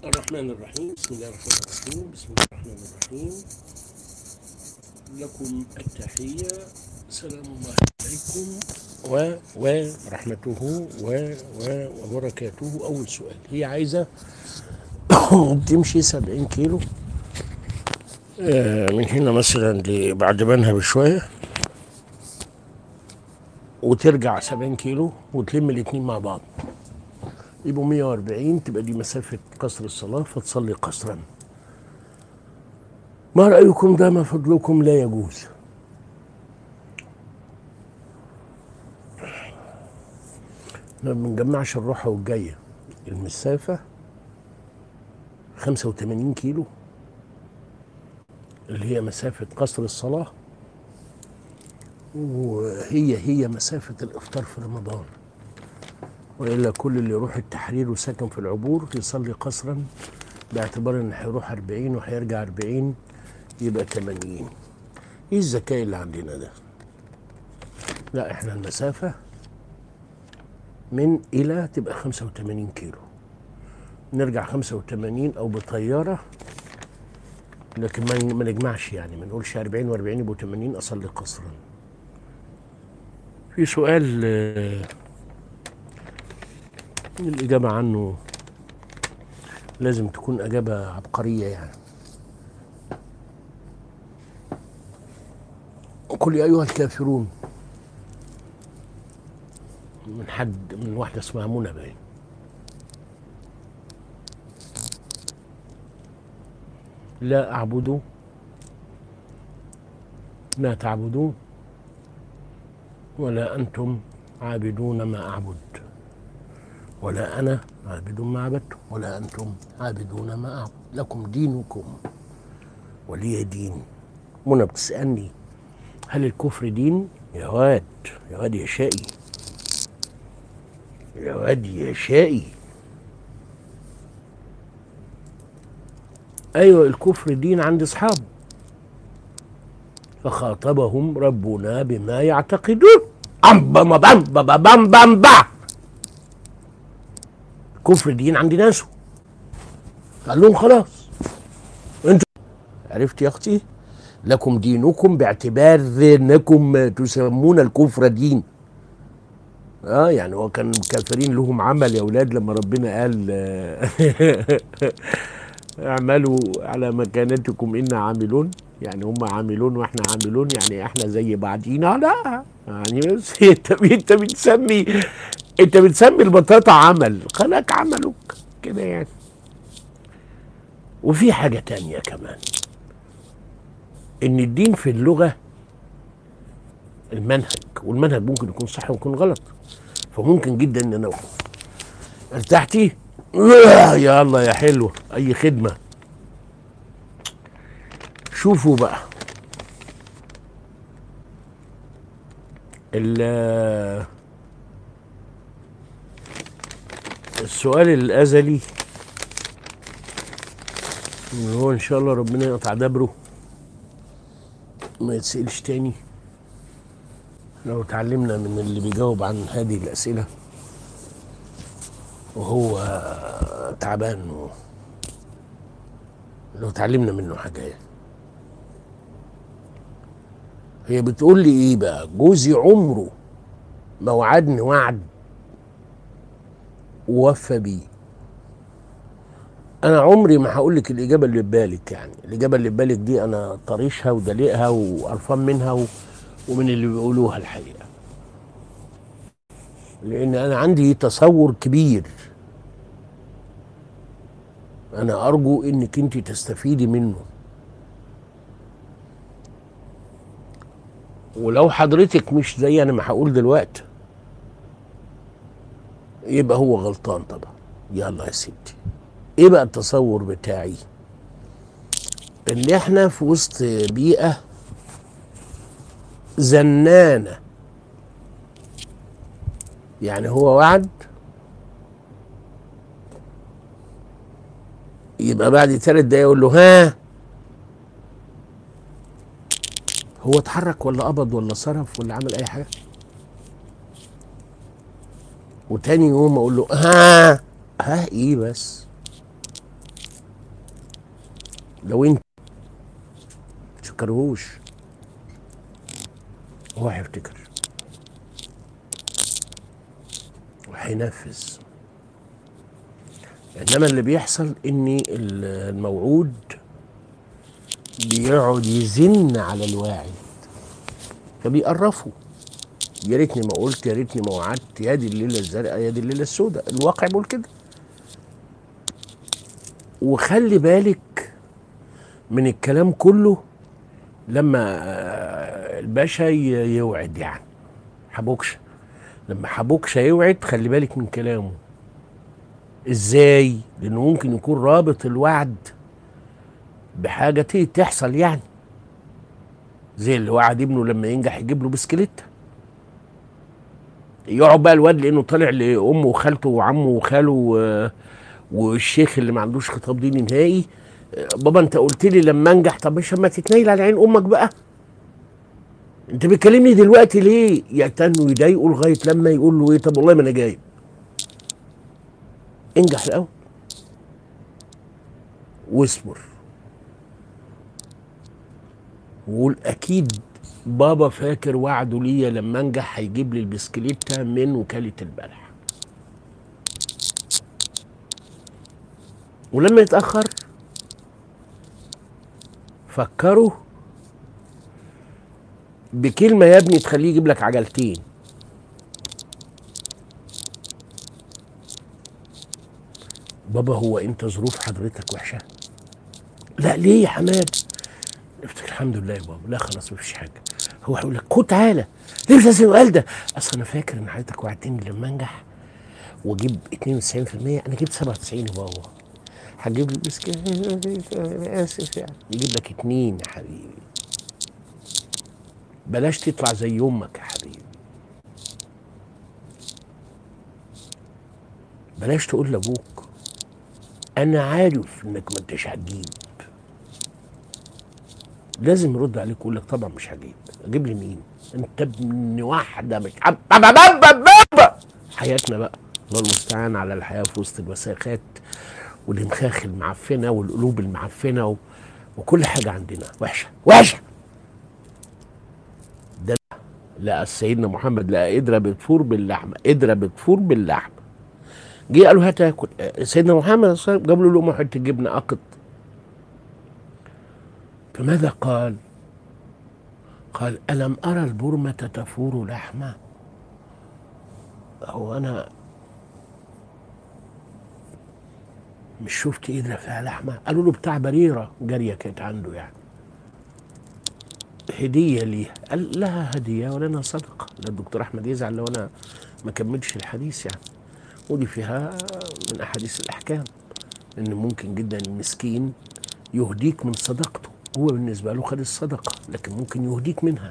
الرحمن الرحيم بسم الله الرحمن الرحيم بسم الله الرحمن الرحيم لكم التحية سلام الله عليكم و ورحمته و و وبركاته أول سؤال هي عايزة تمشي 70 كيلو آه، من هنا مثلا بعد منها بشوية وترجع 70 كيلو وتلم الاتنين مع بعض يبقوا 140 تبقى دي مسافة قصر الصلاة فتصلي قصرا ما رأيكم ده ما فضلكم لا يجوز ما بنجمعش الروحة والجاية المسافة 85 كيلو اللي هي مسافة قصر الصلاة وهي هي مسافة الإفطار في رمضان والا كل اللي يروح التحرير وساكن في العبور يصلي قصرا باعتبار ان هيروح 40 وهيرجع 40 يبقى 80 ايه الذكاء اللي عندنا ده لا احنا المسافة من الى تبقى 85 كيلو نرجع 85 او بطيارة لكن ما ما نجمعش يعني ما نقولش 40 و40 يبقوا 80 اصلي قصرا في سؤال آه، الإجابة عنه لازم تكون إجابة عبقرية يعني قل يا أيها الكافرون من حد من واحدة اسمها منى باين لا أعبد لا تعبدون ولا أنتم عابدون ما أعبد ولا أنا عابد ما عبدتم ولا أنتم عابدون ما أعبد لكم دينكم ولي دين منى بتسألني هل الكفر دين؟ يا واد يا واد يا شقي يا واد يا شقي أيوة الكفر دين عند أصحاب فخاطبهم ربنا بما يعتقدون أم بم بم بم بم بم بم كفر الدين عند ناسه قال لهم خلاص انتوا عرفت يا اختي لكم دينكم باعتبار انكم تسمون الكفر دين اه يعني هو كان الكافرين لهم عمل يا اولاد لما ربنا قال آه، اعملوا على مكانتكم انا عاملون يعني هم عاملون واحنا عاملون يعني احنا زي بعضينا لا يعني بس انت انت بتسمي انت بتسمي البطاطا عمل خلاك عملك كده يعني وفي حاجة تانية كمان ان الدين في اللغة المنهج والمنهج ممكن يكون صح ويكون غلط فممكن جدا ان انا ارتحتي يا الله يا حلوة اي خدمة شوفوا بقى ال- السؤال الازلي اللي هو ان شاء الله ربنا يقطع دبره ما يتسالش تاني لو اتعلمنا من اللي بيجاوب عن هذه الاسئله وهو تعبان و... لو اتعلمنا منه حاجه يعني. هي بتقول لي ايه بقى جوزي عمره ما وعدني وعد ووفى بيه انا عمري ما هقول لك الاجابه اللي في بالك يعني الاجابه اللي في بالك دي انا طريشها ودليقها وقرفان منها و... ومن اللي بيقولوها الحقيقه لان انا عندي تصور كبير انا ارجو انك انت تستفيدي منه ولو حضرتك مش زي انا ما هقول دلوقتي يبقى هو غلطان طبعا يلا يا ستي ايه بقى التصور بتاعي ان احنا في وسط بيئة زنانة يعني هو وعد يبقى بعد ثلاث دقايق يقول له ها هو اتحرك ولا قبض ولا صرف ولا عمل اي حاجه وتاني يوم اقول له ها ها ايه بس لو انت تشكرهوش هو هيفتكر وهينفذ انما اللي بيحصل ان الموعود بيقعد يزن على الواعد فبيقرفوا يا ريتني ما قلت يا ريتني ما وعدت يا دي الليله الزرقاء يا دي الليله السوداء الواقع بيقول كده وخلي بالك من الكلام كله لما آه، الباشا ي- يوعد يعني حبوكش لما حبوكش يوعد خلي بالك من كلامه ازاي لانه ممكن يكون رابط الوعد بحاجه تيجي تحصل يعني زي اللي وعد ابنه لما ينجح يجيب له بسكليت يقعد بقى الواد لانه طالع لامه وخالته وعمه وخاله و- والشيخ اللي ما عندوش خطاب ديني نهائي بابا انت قلت لي لما انجح طب مش ما تتنيل على عين امك بقى انت بتكلمني دلوقتي ليه يعتنوا يضايقوا لغايه لما يقول له ايه طب والله ما انا جايب انجح الاول واصبر وقول اكيد بابا فاكر وعده ليا لما انجح هيجيب لي البسكليته من وكاله البلح ولما يتاخر فكروا بكلمه يا ابني تخليه يجيب لك عجلتين بابا هو انت ظروف حضرتك وحشه لا ليه يا حماد قلت له الحمد لله يا بابا لا خلاص مفيش حاجه هو هيقول لك خد تعالى ليه مش لازم السؤال ده اصل انا فاكر ان حضرتك وعدتني لما انجح واجيب 92% انا جبت 97 يا بابا هتجيب لي بسكيت انا اسف يعني يجيب لك اتنين يا حبيبي بلاش تطلع زي امك يا حبيبي بلاش تقول لابوك انا عارف انك ما انتش هتجيب لازم يرد عليك ويقول لك طبعا مش هجيب اجيب لي مين انت ابن واحده مش عب- بابا بابا بابا حياتنا بقى الله المستعان على الحياه في وسط الوساخات والمخاخ المعفنه والقلوب المعفنه و... وكل حاجه عندنا وحشه وحشه ده لقى سيدنا محمد لقى قدره بتفور باللحمه قدره بتفور باللحمه جه قالوا هات اكل سيدنا محمد صلى الله عليه وسلم جاب له لقمه حته جبنه اقط فماذا قال؟ قال ألم أرى البرمة تفور لحمة هو أنا مش شفت قدرة فيها لحمة قالوا له بتاع بريرة جارية كانت عنده يعني هدية ليه قال لها هدية ولنا صدقة ده الدكتور أحمد يزعل لو أنا ما كملتش الحديث يعني ودي فيها من أحاديث الأحكام إن ممكن جدا المسكين يهديك من صدقته هو بالنسبة له خد الصدقة لكن ممكن يهديك منها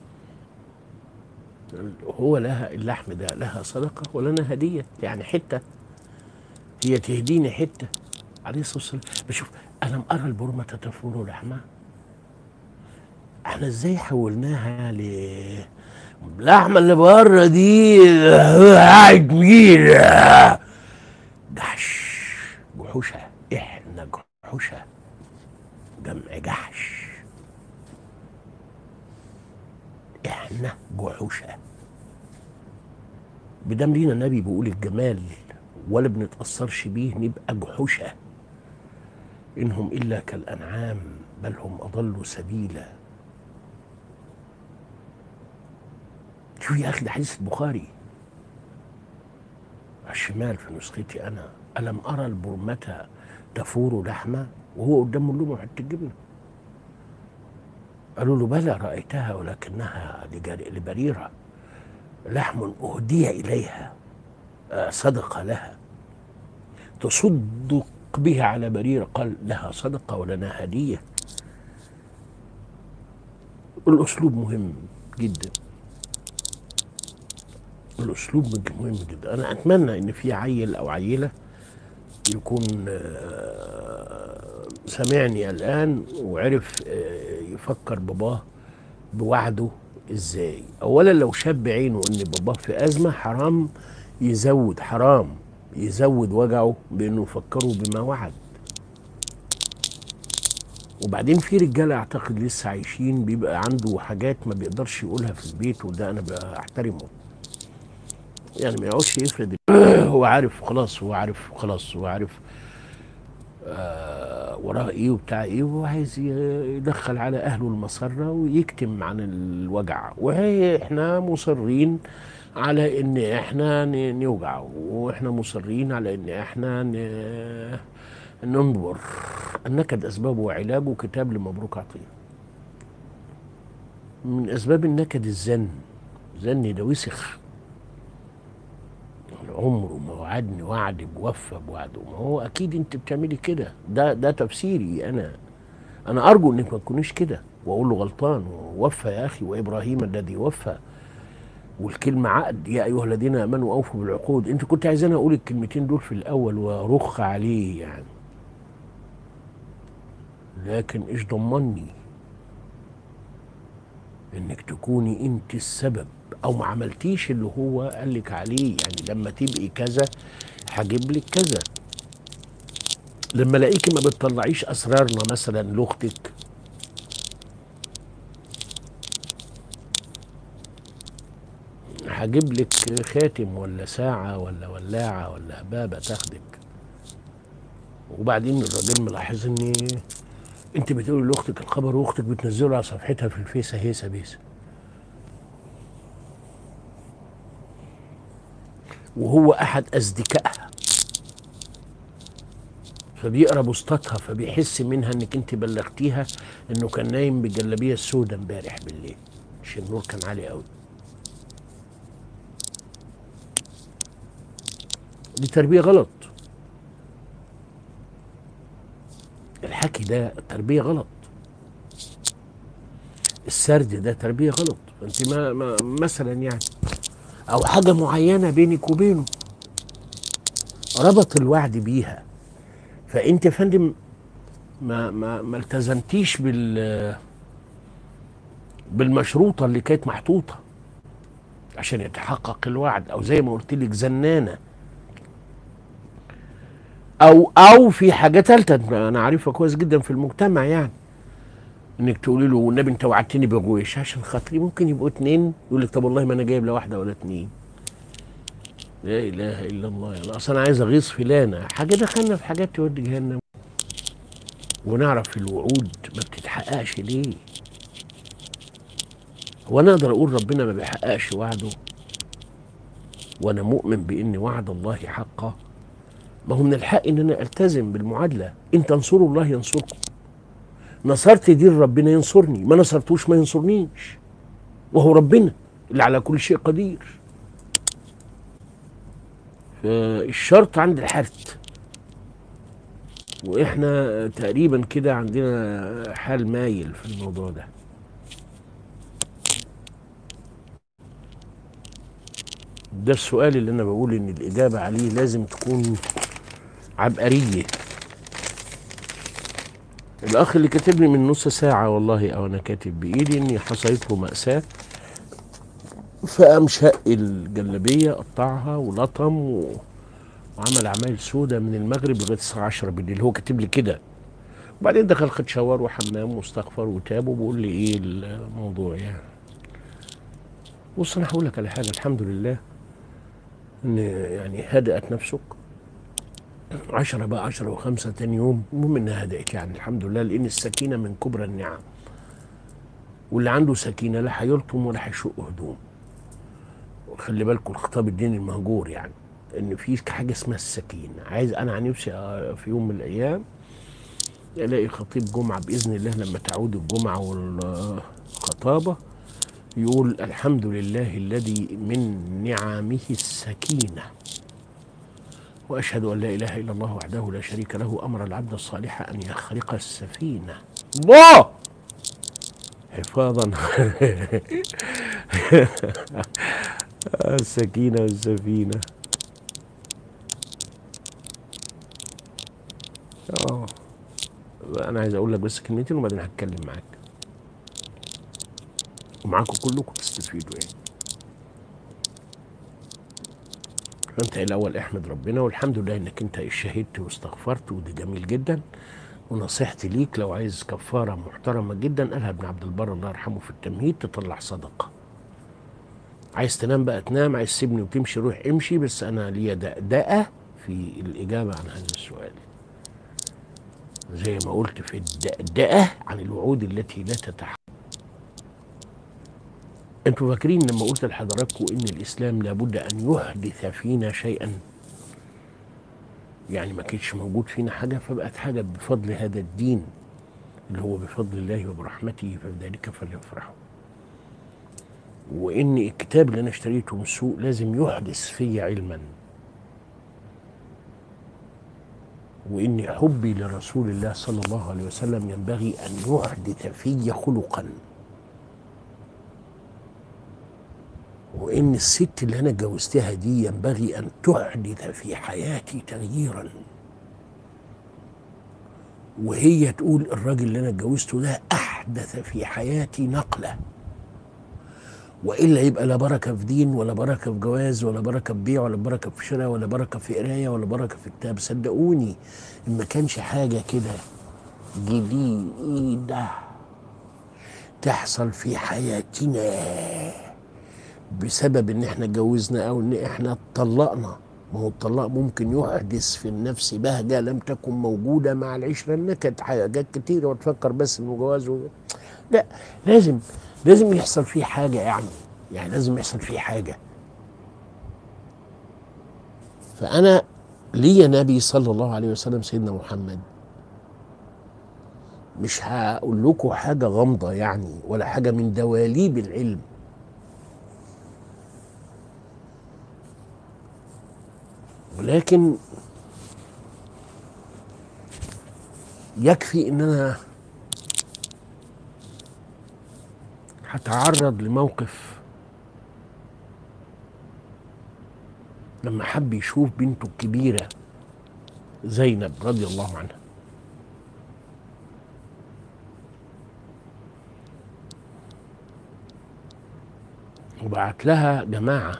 هو لها اللحم ده لها صدقة ولنا هدية يعني حتة هي تهديني حتة عليه الصلاة والسلام بشوف ألم أرى البرمة تفور لحمها احنا ازاي حولناها ل اللحمة اللي بره دي قاعد مين جحش جحوشة احنا جحوشة جمع جحش احنا جحوشة بدم لينا النبي بيقول الجمال ولا بنتأثرش بيه نبقى جحوشة إنهم إلا كالأنعام بل هم أضلوا سبيلا شوف يا أخي ده حديث البخاري على الشمال في نسختي أنا ألم أرى البرمة تفور لحمة وهو قدامه اللومة حتة الجبنة قالوا له بلى رأيتها ولكنها لجر- لبريرة لحم أهدي إليها آه، صدقة لها تصدق به على بريرة قال لها صدقة ولنا هدية الأسلوب مهم جدا الأسلوب مهم جدا أنا أتمنى إن في عيل أو عيلة يكون آه، سمعني الآن وعرف آه، يفكر باباه بوعده ازاي اولا لو شاب بعينه ان باباه في ازمه حرام يزود حرام يزود وجعه بانه يفكره بما وعد وبعدين في رجاله اعتقد لسه عايشين بيبقى عنده حاجات ما بيقدرش يقولها في البيت وده انا بحترمه يعني ما يقعدش يفرد هو عارف خلاص هو عارف خلاص هو عارف آه وراه ايه وبتاع ايه وهو عايز يدخل على اهله المسره ويكتم عن الوجع واحنا مصرين على ان احنا ن- نوجع واحنا مصرين على ان احنا ن- ننظر النكد اسبابه وعلاجه كتاب لمبروك عطيه من اسباب النكد الزن زني ده وسخ عمره ما وعدني وعد بوفى بوعده ما هو اكيد انت بتعملي كده ده ده تفسيري انا انا ارجو انك ما تكونيش كده واقول له غلطان ووفى يا اخي وابراهيم الذي وفى والكلمة عقد يا أيها الذين آمنوا أوفوا بالعقود أنت كنت عايزاني أقول الكلمتين دول في الأول وأرخ عليه يعني لكن إيش ضمني إنك تكوني أنت السبب أو ما عملتيش اللي هو قالك عليه يعني لما تبقي كذا هجيب لك كذا لما الاقيكي ما بتطلعيش اسرارنا مثلا لاختك هجيب لك خاتم ولا ساعة ولا ولاعة ولا هبابة تاخدك وبعدين الراجل ملاحظ ان انت بتقولي لاختك الخبر واختك بتنزله على صفحتها في الفيس هيسة بيسة وهو احد اصدقائها فبيقرا بوستاتها فبيحس منها انك انت بلغتيها انه كان نايم بالجلابيه السوداء امبارح بالليل عشان النور كان عالي قوي دي تربيه غلط الحكي ده تربيه غلط السرد ده تربيه غلط فانت ما, ما مثلا يعني او حاجه معينه بينك وبينه ربط الوعد بيها فانت يا فندم ما ما ما التزمتيش بال بالمشروطه اللي كانت محطوطه عشان يتحقق الوعد او زي ما قلت لك زنانه او او في حاجه ثالثه انا عارفها كويس جدا في المجتمع يعني انك تقولي له والنبي انت وعدتني بغويش عشان خاطري ممكن يبقوا اتنين يقول لك طب والله ما انا جايب لا واحده ولا اتنين لا اله الا الله انا اصلا عايز اغيظ فلانه حاجه دخلنا في حاجات تودي جهنم ونعرف الوعود ما بتتحققش ليه هو انا اقدر اقول ربنا ما بيحققش وعده وانا مؤمن بان وعد الله حقا ما هو من الحق ان انا التزم بالمعادله ان تنصروا الله ينصركم نصرت دين ربنا ينصرني ما نصرتوش ما ينصرنيش وهو ربنا اللي على كل شيء قدير فالشرط عند الحرث واحنا تقريبا كده عندنا حال مايل في الموضوع ده ده السؤال اللي انا بقول ان الاجابه عليه لازم تكون عبقريه الاخ اللي كاتب لي من نص ساعه والله او انا كاتب بايدي اني حصلت له ماساه فقام شق الجلابيه قطعها ولطم و... وعمل عمايل سودة من المغرب لغايه الساعه 10 بالليل هو كاتب لي كده وبعدين دخل خد شاور وحمام واستغفر وتاب وبيقول لي ايه الموضوع يعني بص انا هقول لك على حاجه الحمد لله ان يعني هدأت نفسك عشرة بقى عشرة وخمسة تاني يوم المهم انها هدأت يعني الحمد لله لان السكينة من كبرى النعم واللي عنده سكينة لا هيلطم ولا هيشق هدوم خلي بالكم الخطاب الديني المهجور يعني ان في حاجة اسمها السكينة عايز انا عن نفسي في يوم من الايام الاقي خطيب جمعة باذن الله لما تعود الجمعة والخطابة يقول الحمد لله الذي من نعمه السكينه واشهد ان لا اله الا الله وحده لا شريك له امر العبد الصالح ان يخرق السفينه الله حفاظا السكينه والسفينه اه انا عايز اقول لك بس كلمتين وبعدين هتكلم معاك ومعاكم كلكم تستفيدوا يعني فانت الاول احمد ربنا والحمد لله انك انت شهدت واستغفرت وده جميل جدا ونصيحتي ليك لو عايز كفارة محترمة جدا قالها ابن عبد البر الله يرحمه في التمهيد تطلع صدقة عايز تنام بقى تنام عايز تسيبني وتمشي روح امشي بس انا ليا دقدقة في الإجابة عن هذا السؤال زي ما قلت في الدقدقة عن الوعود التي لا تتحقق انتوا فاكرين لما قلت لحضراتكم ان الاسلام لابد ان يحدث فينا شيئا يعني ما كانش موجود فينا حاجه فبقت حاجه بفضل هذا الدين اللي هو بفضل الله وبرحمته فبذلك فليفرحوا وان الكتاب اللي انا اشتريته من السوق لازم يحدث في علما وان حبي لرسول الله صلى الله عليه وسلم ينبغي ان يحدث في خلقا وان الست اللي انا اتجوزتها دي ينبغي ان تحدث في حياتي تغييرا وهي تقول الراجل اللي انا اتجوزته ده احدث في حياتي نقله والا يبقى لا بركه في دين ولا بركه في جواز ولا بركه في بيع ولا بركه في شراء ولا بركه في قرايه ولا بركه في كتاب صدقوني ان ما كانش حاجه كده جديده تحصل في حياتنا بسبب ان احنا اتجوزنا او ان احنا اتطلقنا ما هو الطلاق ممكن يحدث في النفس بهجة لم تكن موجودة مع العشرة النكد حاجات كتيرة وتفكر بس انه جواز و... لا لازم لازم يحصل فيه حاجة يعني يعني لازم يحصل فيه حاجة فأنا لي نبي صلى الله عليه وسلم سيدنا محمد مش هقول لكم حاجة غامضة يعني ولا حاجة من دواليب العلم ولكن يكفي ان انا هتعرض لموقف لما حب يشوف بنته الكبيرة زينب رضي الله عنها وبعت لها جماعة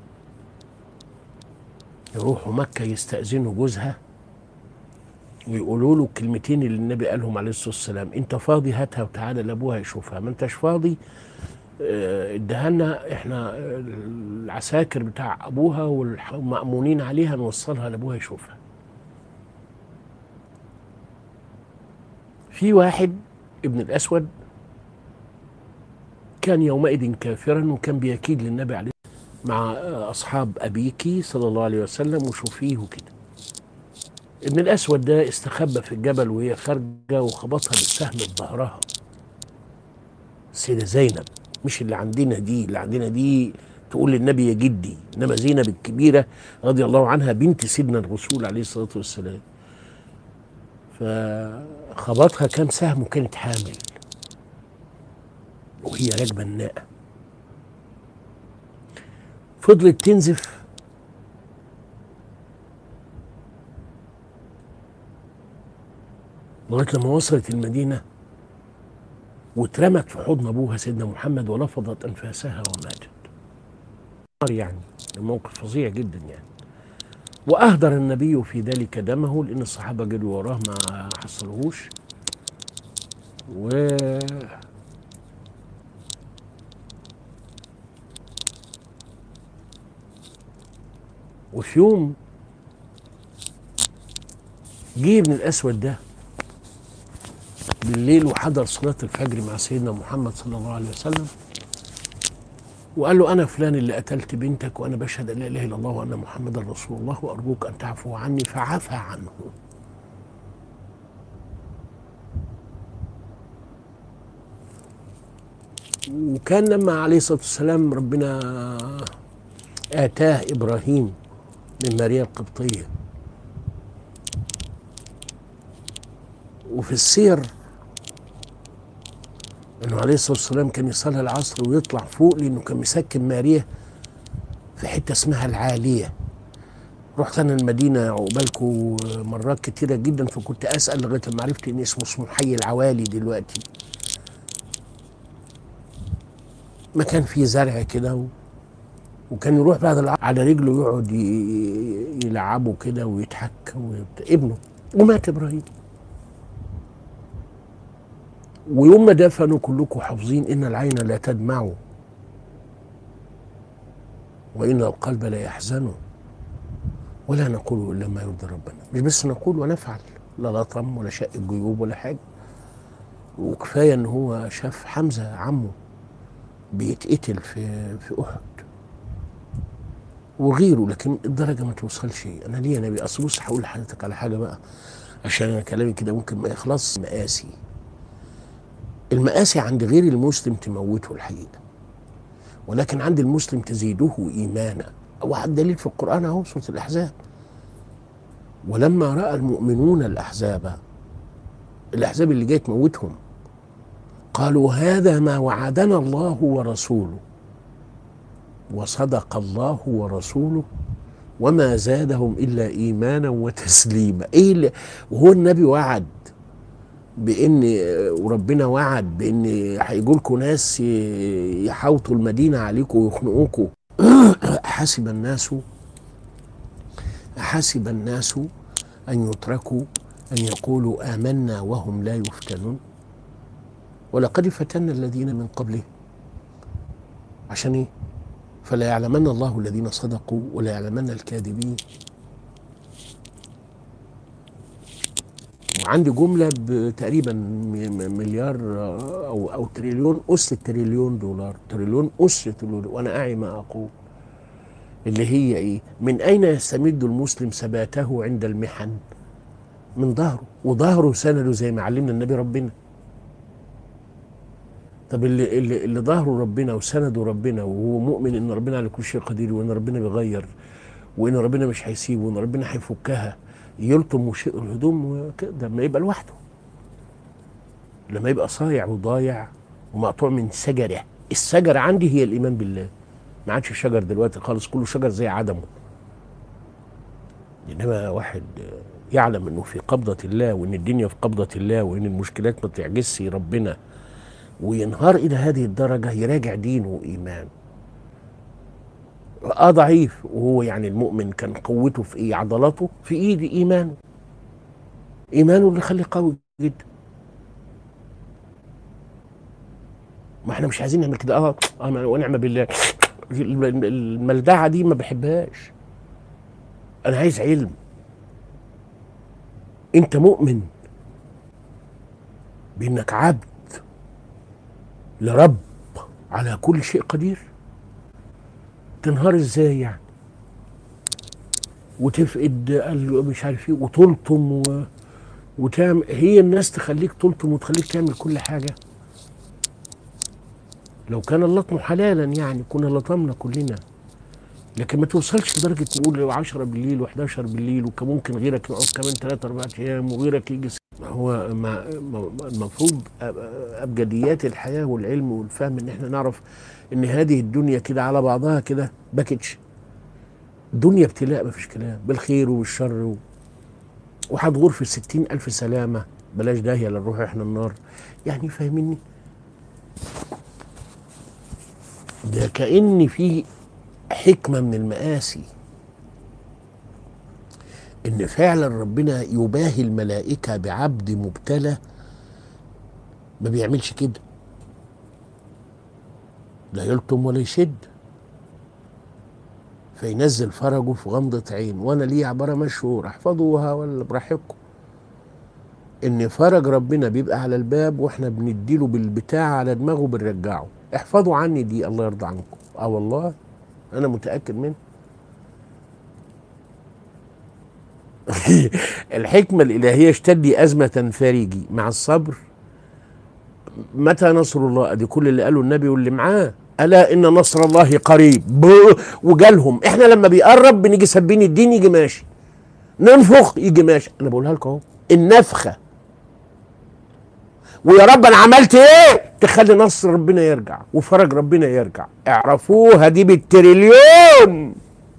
يروحوا مكة يستأذنوا جوزها ويقولوا له الكلمتين اللي النبي قالهم عليه الصلاة والسلام انت فاضي هاتها وتعالى لابوها يشوفها ما انتش فاضي اه، اديها لنا احنا العساكر بتاع ابوها والمأمونين عليها نوصلها لابوها يشوفها في واحد ابن الاسود كان يومئذ كافرا وكان بيكيد للنبي عليه مع اصحاب ابيك صلى الله عليه وسلم وشوفيه كده ابن الاسود ده استخبى في الجبل وهي خارجه وخبطها بالسهم في ظهرها السيده زينب مش اللي عندنا دي اللي عندنا دي تقول للنبي يا جدي انما زينب الكبيره رضي الله عنها بنت سيدنا الرسول عليه الصلاه والسلام فخبطها كام سهم وكانت حامل وهي راكبه الناقه فضلت تنزف لغايه لما وصلت المدينه واترمت في حضن ابوها سيدنا محمد ولفظت انفاسها وماتت يعني الموقف فظيع جدا يعني واهدر النبي في ذلك دمه لان الصحابه جروا وراه ما حصلوهوش و وفي يوم جه ابن الاسود ده بالليل وحضر صلاة الفجر مع سيدنا محمد صلى الله عليه وسلم وقال له أنا فلان اللي قتلت بنتك وأنا بشهد أن لا إله إلا الله وأن محمدا رسول الله وأرجوك أن تعفو عني فعفى عنه وكان لما عليه الصلاة والسلام ربنا آتاه إبراهيم من ماريا القبطية وفي السير انه عليه الصلاه والسلام كان يصلي العصر ويطلع فوق لانه كان مسكن ماريا في حته اسمها العاليه رحت انا المدينه عقبالكم مرات كتيره جدا فكنت اسال لغايه ما عرفت ان اسمه اسمه حي العوالي دلوقتي مكان فيه زرع كده و... وكان يروح بعد العصر على رجله يقعد ي... يلعبه كده ويضحك ويبت... ابنه ومات ابراهيم ويوم ما دفنوا كلكم حافظين ان العين لا تدمع وان القلب لا يحزن ولا نقول الا ما يرضي ربنا مش بس نقول ونفعل لا لطم ولا شق الجيوب ولا حاجه وكفايه ان هو شاف حمزه عمه بيتقتل في في احد وغيره لكن الدرجه ما توصلش انا ليه يا نبي اصل بص هقول لحضرتك على حاجه بقى عشان انا كلامي كده ممكن ما يخلص مقاسي المقاسي عند غير المسلم تموته الحقيقه ولكن عند المسلم تزيده ايمانا وعد دليل في القران اهو سوره الاحزاب ولما راى المؤمنون الاحزاب الاحزاب اللي جايه تموتهم قالوا هذا ما وعدنا الله ورسوله وصدق الله ورسوله وما زادهم الا ايمانا وتسليما ايه اللي وهو النبي وعد بان وربنا وعد بان هيجوا لكم ناس يحوطوا المدينه عليكم ويخنقوكم حسب الناس حسب الناس ان يتركوا ان يقولوا امنا وهم لا يفتنون ولقد فتنا الذين من قبلهم عشان ايه فلا يعلمن الله الذين صدقوا ولا يعلمن الكاذبين وعندي جملة تقريبا مليار أو أو تريليون أس التريليون دولار تريليون أس تريليون وأنا أعي ما أقول اللي هي إيه من أين يستمد المسلم ثباته عند المحن من ظهره وظهره سنده زي ما علمنا النبي ربنا طب اللي اللي, اللي ظهره ربنا وسنده ربنا وهو مؤمن ان ربنا على كل شيء قدير وان ربنا بيغير وان ربنا مش هيسيبه وان ربنا هيفكها يلطم الهدوم وكده لما يبقى لوحده لما يبقى صايع وضايع ومقطوع من شجره الشجره عندي هي الايمان بالله ما عادش شجر دلوقتي خالص كله شجر زي عدمه انما واحد يعلم انه في قبضه الله وان الدنيا في قبضه الله وان المشكلات ما تعجزش ربنا وينهار الى هذه الدرجه يراجع دينه وايمانه اه ضعيف وهو يعني المؤمن كان قوته في ايه عضلاته في ايد ايمانه ايمانه اللي خليه قوي جدا ما احنا مش عايزين نعمل كده اه اه ونعم بالله الملدعه دي ما بحبهاش انا عايز علم انت مؤمن بانك عبد لرب على كل شيء قدير تنهار ازاي يعني وتفقد مش عارف ايه وتلطم و... وتعمل هي الناس تخليك تلطم وتخليك تعمل كل حاجه لو كان اللطم حلالا يعني كنا لطمنا كلنا لكن ما توصلش لدرجه نقول 10 بالليل و11 بالليل وكان ممكن غيرك يقعد كمان 3 4 ايام وغيرك يجي هو ما المفروض ابجديات الحياه والعلم والفهم ان احنا نعرف ان هذه الدنيا كده على بعضها كده باكج دنيا ابتلاء ما فيش كلام بالخير وبالشر و... وهتغور في ستين ألف سلامة بلاش داهية لنروح احنا النار يعني فاهميني ده كأن في حكمة من المآسي ان فعلا ربنا يباهي الملائكه بعبد مبتلى ما بيعملش كده لا يلطم ولا يشد فينزل فرجه في غمضة عين وانا ليه عبارة مشهورة احفظوها ولا براحتكم ان فرج ربنا بيبقى على الباب واحنا بنديله بالبتاع على دماغه بنرجعه احفظوا عني دي الله يرضى عنكم اه والله انا متأكد منه الحكمة الإلهية اشتدي أزمة فريجي مع الصبر متى نصر الله ادي كل اللي قاله النبي واللي معاه الا ان نصر الله قريب وجالهم احنا لما بيقرب بنيجي سابين الدين يجي ماشي ننفخ يجي ماشي انا بقولها لكم اهو النفخه ويا رب انا عملت ايه تخلي نصر ربنا يرجع وفرج ربنا يرجع اعرفوها دي بالتريليون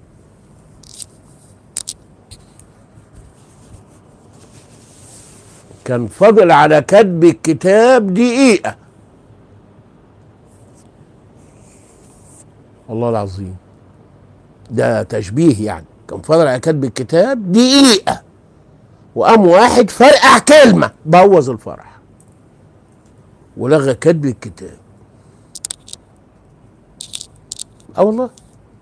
كان فضل على كتب الكتاب دقيقة الله العظيم ده تشبيه يعني كان فضل على كتب الكتاب دقيقة وقام واحد فرقع كلمة بوظ الفرح ولغى كتب الكتاب اه والله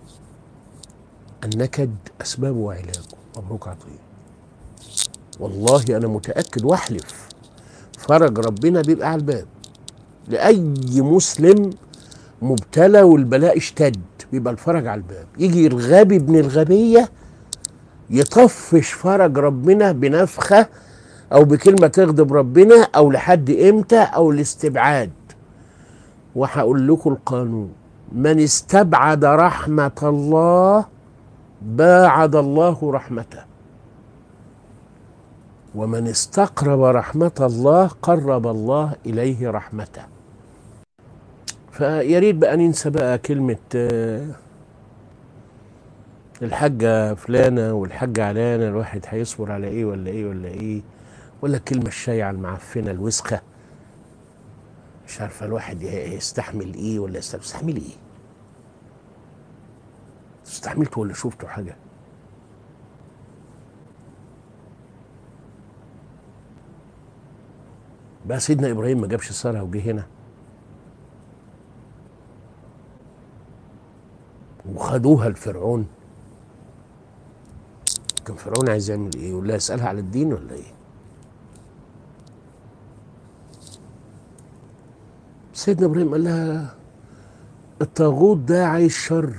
النكد اسبابه وعلاجه مبروك عطيه والله انا متاكد واحلف فرج ربنا بيبقى على الباب لاي مسلم مبتلى والبلاء اشتد بيبقى الفرج على الباب يجي الغبي ابن الغبيه يطفش فرج ربنا بنفخه او بكلمه تغضب ربنا او لحد امتى او الاستبعاد وهقول لكم القانون من استبعد رحمه الله باعد الله رحمته ومن استقرب رحمه الله قرب الله اليه رحمته فيا ريت بقى ننسى بقى كلمه آه، الحاجة فلانة والحاجة علانة الواحد هيصبر على ايه ولا ايه ولا ايه ولا الكلمة الشايعة المعفنة الوسخة مش عارفة الواحد يستحمل ايه ولا يستحمل, يستحمل ايه استحملت ولا شفته حاجة بقى سيدنا ابراهيم ما جابش سارة وجه هنا وخدوها لفرعون كان فرعون عايز يعمل ايه ولا يسالها على الدين ولا ايه سيدنا ابراهيم قال لها الطاغوت ده عايز شر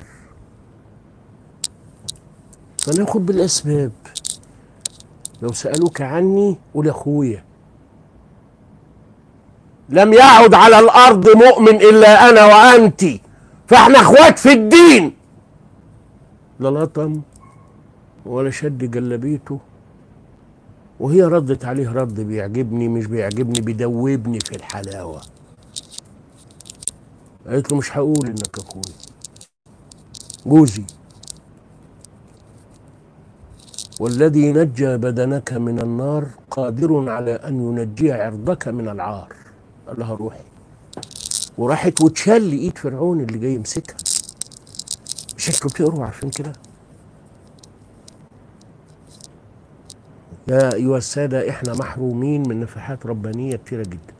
فناخد بالاسباب لو سالوك عني قول اخويا لم يعد على الارض مؤمن الا انا وانت فاحنا اخوات في الدين لا لطم ولا شد جلبيته وهي ردت عليه رد بيعجبني مش بيعجبني بيدوبني في الحلاوة قالت له مش هقول انك اخوي جوزي والذي نجى بدنك من النار قادر على ان ينجي عرضك من العار قال لها روحي وراحت وتشل ايد فرعون اللي جاي يمسكها مش انتوا بتقروا عارفين كده يا ايها الساده احنا محرومين من نفحات ربانيه كتيره جدا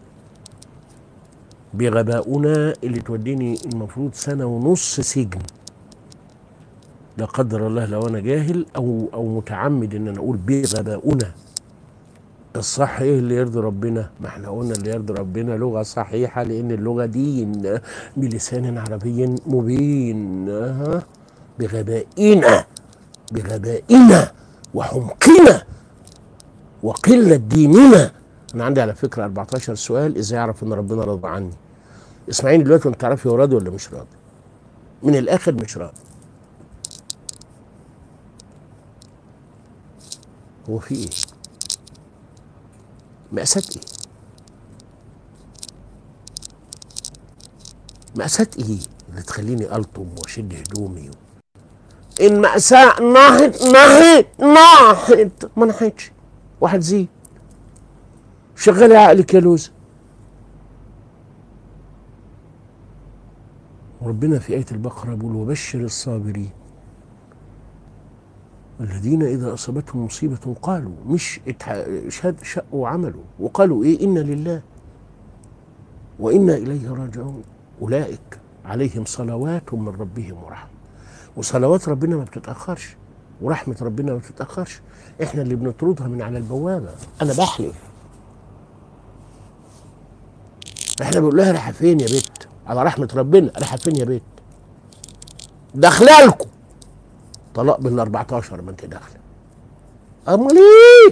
بغباؤنا اللي توديني المفروض سنه ونص سجن لا قدر الله لو انا جاهل او او متعمد ان انا اقول بغباؤنا الصح ايه اللي يرضي ربنا ما احنا قلنا اللي يرضي ربنا لغه صحيحه لان اللغه دين بلسان عربي مبين أه. بغبائنا بغبائنا وحمقنا وقله ديننا انا عندي على فكره 14 سؤال ازاي اعرف ان ربنا رضى عني اسمعيني دلوقتي وانت تعرفي هو راضي ولا مش راضي من الاخر مش راضي هو في ايه مأساة ايه مأساة ايه اللي تخليني ألطم واشد هدومي ان مأساة ناحت ناحت ناحت ما ناحتش واحد زي شغلي عقلك يا لوزة وربنا في آية البقرة بيقول وبشر الصابرين الذين إذا أصابتهم مصيبة قالوا مش شهد شقوا وعملوا وقالوا إيه إنا لله وإنا إليه راجعون أولئك عليهم صلوات من ربهم ورحمة وصلوات ربنا ما بتتأخرش ورحمة ربنا ما بتتأخرش احنا اللي بنطردها من على البوابة أنا بحلف احنا بنقول لها رايحة فين يا بت على رحمة ربنا رايحة فين يا بت داخله لكم طلاق بال 14 ما انت داخله امال ايه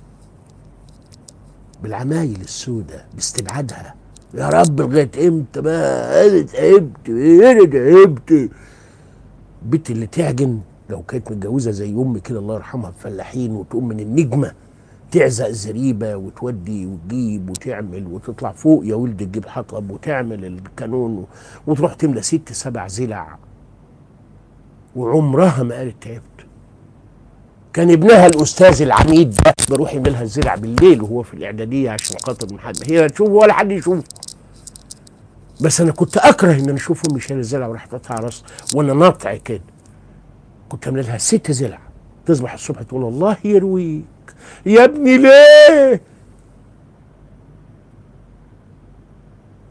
بالعمايل السوداء باستبعادها يا رب لغايه امتى بقى انا تعبت انا تعبت البنت اللي تعجن لو كانت متجوزه زي امي كده الله يرحمها بفلاحين وتقوم من النجمه تعزق زريبه وتودي وتجيب وتعمل وتطلع فوق يا ولد تجيب حطب وتعمل الكانون وتروح تملى ست سبع زلع وعمرها ما قالت تعبت كان ابنها الاستاذ العميد ده بيروح يملها الزرع بالليل وهو في الاعداديه عشان خاطر من حد هي تشوفه ولا حد يشوفه بس انا كنت اكره ان انا اشوف امي شايله الزرع وراح حاططها على راسها وانا ناطع كده كنت عامل لها ست زرع تصبح الصبح تقول الله يرويك يا ابني ليه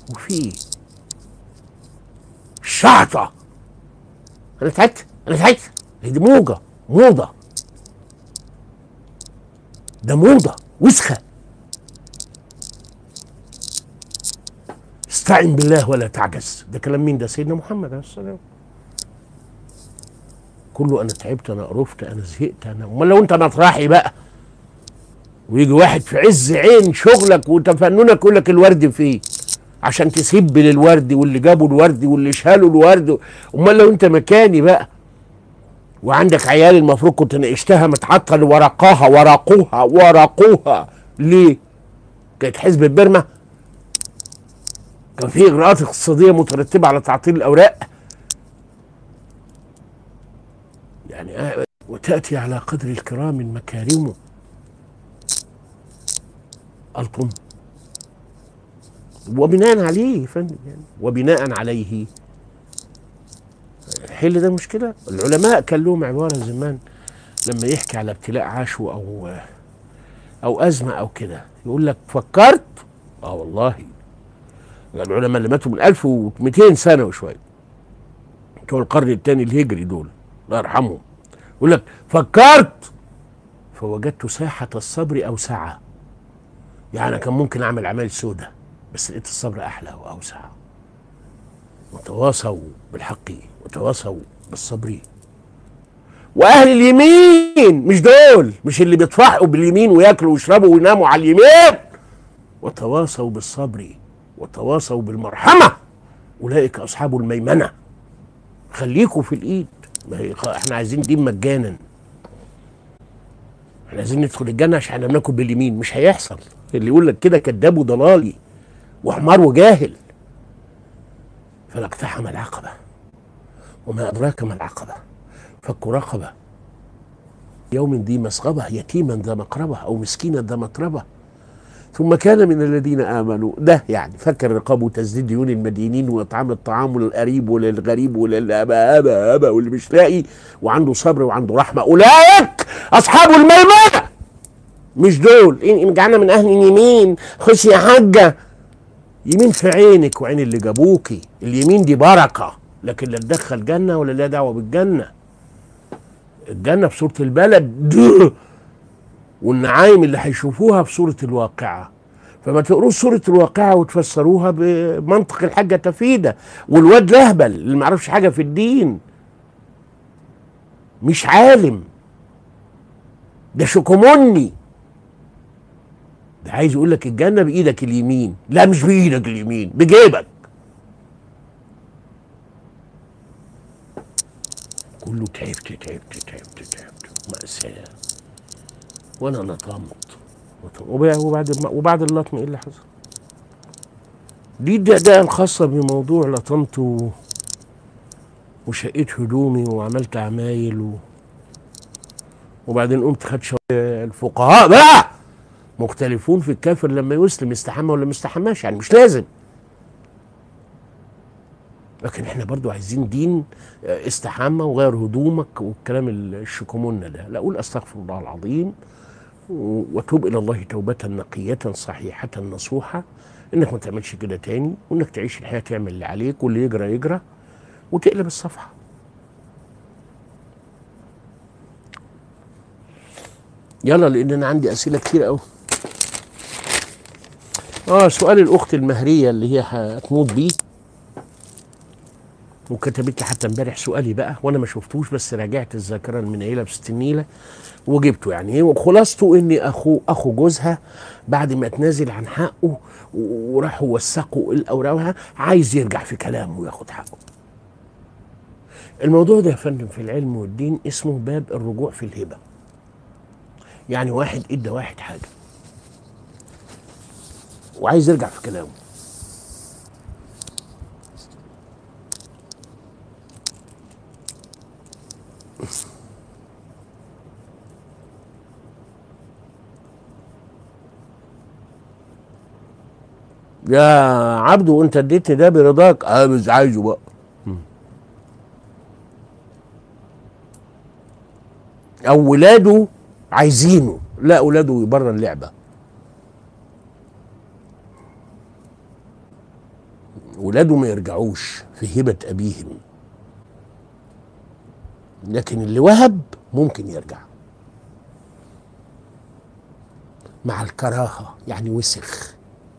وفي ايه شعطة انا تعبت انا تعبت هي دي موجة موضة ده موضة وسخة استعن بالله ولا تعجز ده كلام مين ده سيدنا محمد عليه السلام كله انا تعبت انا قرفت انا زهقت انا امال لو انت مطرحي بقى ويجي واحد في عز عين شغلك وتفننك يقول لك الورد فيه عشان تسب للورد واللي جابوا الورد واللي شالوا الورد امال لو انت مكاني بقى وعندك عيال المفروض كنت ناقشتها متعطل ورقاها ورقوها ورقوها ليه؟ كانت حزب بيرما كان في اجراءات اقتصاديه مترتبه على تعطيل الاوراق يعني آه، وتاتي على قدر الكرام المكارم الطم وبناء عليه يا فندم يعني وبناء عليه حل ده مشكله العلماء كان لهم عباره زمان لما يحكي على ابتلاء عاشوا او او ازمه او كده يقول لك فكرت اه والله العلماء اللي ماتوا من 1200 سنه وشويه بتوع القرن الثاني الهجري دول الله يرحمهم يقول لك فكرت فوجدت ساحه الصبر اوسع يعني كان ممكن اعمل اعمال سودة بس لقيت الصبر احلى واوسع وتواصوا بالحق وتواصوا بالصبر واهل اليمين مش دول مش اللي بيطفحوا باليمين وياكلوا ويشربوا ويناموا على اليمين وتواصوا بالصبر وتواصوا بالمرحمه اولئك اصحاب الميمنه خليكوا في الايد ما هي احنا عايزين دين مجانا احنا عايزين ندخل الجنه عشان ناكل باليمين مش هيحصل اللي يقول لك كده كذاب وضلالي وحمار وجاهل فلا اقتحم العقبه وما ادراك ما العقبه فك رقبه يوم ذي مسغبه يتيما ذا مقربه او مسكينا ذا متربه ثم كان من الذين امنوا ده يعني فك الرقاب وتسديد ديون المدينين واطعام الطعام للقريب وللغريب وللابا ابا ابا واللي مش لاقي وعنده صبر وعنده رحمه اولئك اصحاب الميمنه مش دول ان جعلنا من اهل اليمين خش يا حاجه يمين في عينك وعين اللي جابوكي اليمين دي بركه لكن لا تدخل جنه ولا لها دعوه بالجنه الجنه في سوره البلد والنعايم اللي هيشوفوها في سوره الواقعه فما تقروش سوره الواقعه وتفسروها بمنطق الحاجه تفيده والواد لهبل اللي ما يعرفش حاجه في الدين مش عالم ده شكومني ده عايز يقول لك الجنه بايدك اليمين لا مش بايدك اليمين بجيبك كله تعبت تعبت تعبت تعبت مأساة وانا لطمت وبعد وبعد وبعد اللطم ايه اللي حصل؟ دي الدقدقة الخاصة بموضوع لطمته وشقيت هدومي وعملت عمايل و... وبعدين قمت خدت شوية الفقهاء بقى مختلفون في الكافر لما يسلم يستحمى ولا ما يستحماش يعني مش لازم لكن احنا برضو عايزين دين استحمى وغير هدومك والكلام الشكومونة ده لا اقول استغفر الله العظيم وتوب الى الله توبة نقية صحيحة نصوحة انك ما تعملش كده تاني وانك تعيش الحياة تعمل اللي عليك واللي يجرى يجرى وتقلب الصفحة يلا لان انا عندي اسئله كتير قوي اه سؤال الاخت المهريه اللي هي هتموت بيه وكتبت لي حتى امبارح سؤالي بقى وانا ما شفتوش بس راجعت الذاكره المنيله بست النيله وجبته يعني وخلاصته ان اخو اخو جوزها بعد ما اتنازل عن حقه وراحوا وثقوا الاوراق عايز يرجع في كلامه وياخد حقه الموضوع ده يا فندم في العلم والدين اسمه باب الرجوع في الهبه يعني واحد ادى واحد حاجه وعايز يرجع في كلامه يا عبدو انت اديتني ده برضاك اه مش عايزه بقى او ولاده عايزينه لا اولاده بره اللعبه ولاده ما يرجعوش في هبة أبيهم لكن اللي وهب ممكن يرجع مع الكراهة يعني وسخ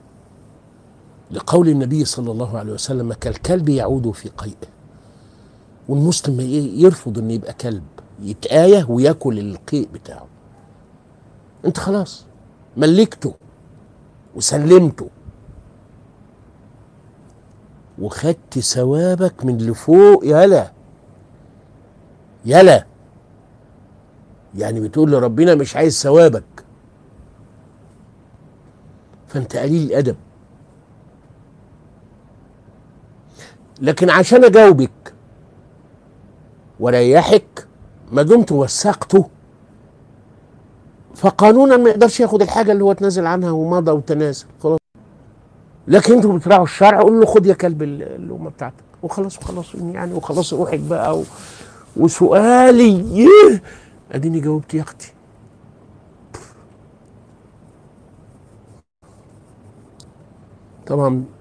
لقول النبي صلى الله عليه وسلم كالكلب يعود في قيئه والمسلم يرفض انه يبقى كلب يتآية وياكل القيء بتاعه انت خلاص ملكته وسلمته وخدت ثوابك من اللي فوق يلا يلا يعني بتقول لربنا مش عايز ثوابك فانت قليل الادب لكن عشان اجاوبك وريحك ما دمت وثقته فقانونا ما يقدرش ياخد الحاجه اللي هو اتنازل عنها ومضى وتنازل خلاص لكن انتوا بتراعوا الشرع قول له خد يا كلب اللقمه بتاعتك وخلاص وخلاص يعني وخلاص روحك بقى و... وسؤالي اديني جاوبت يا اختي طبعا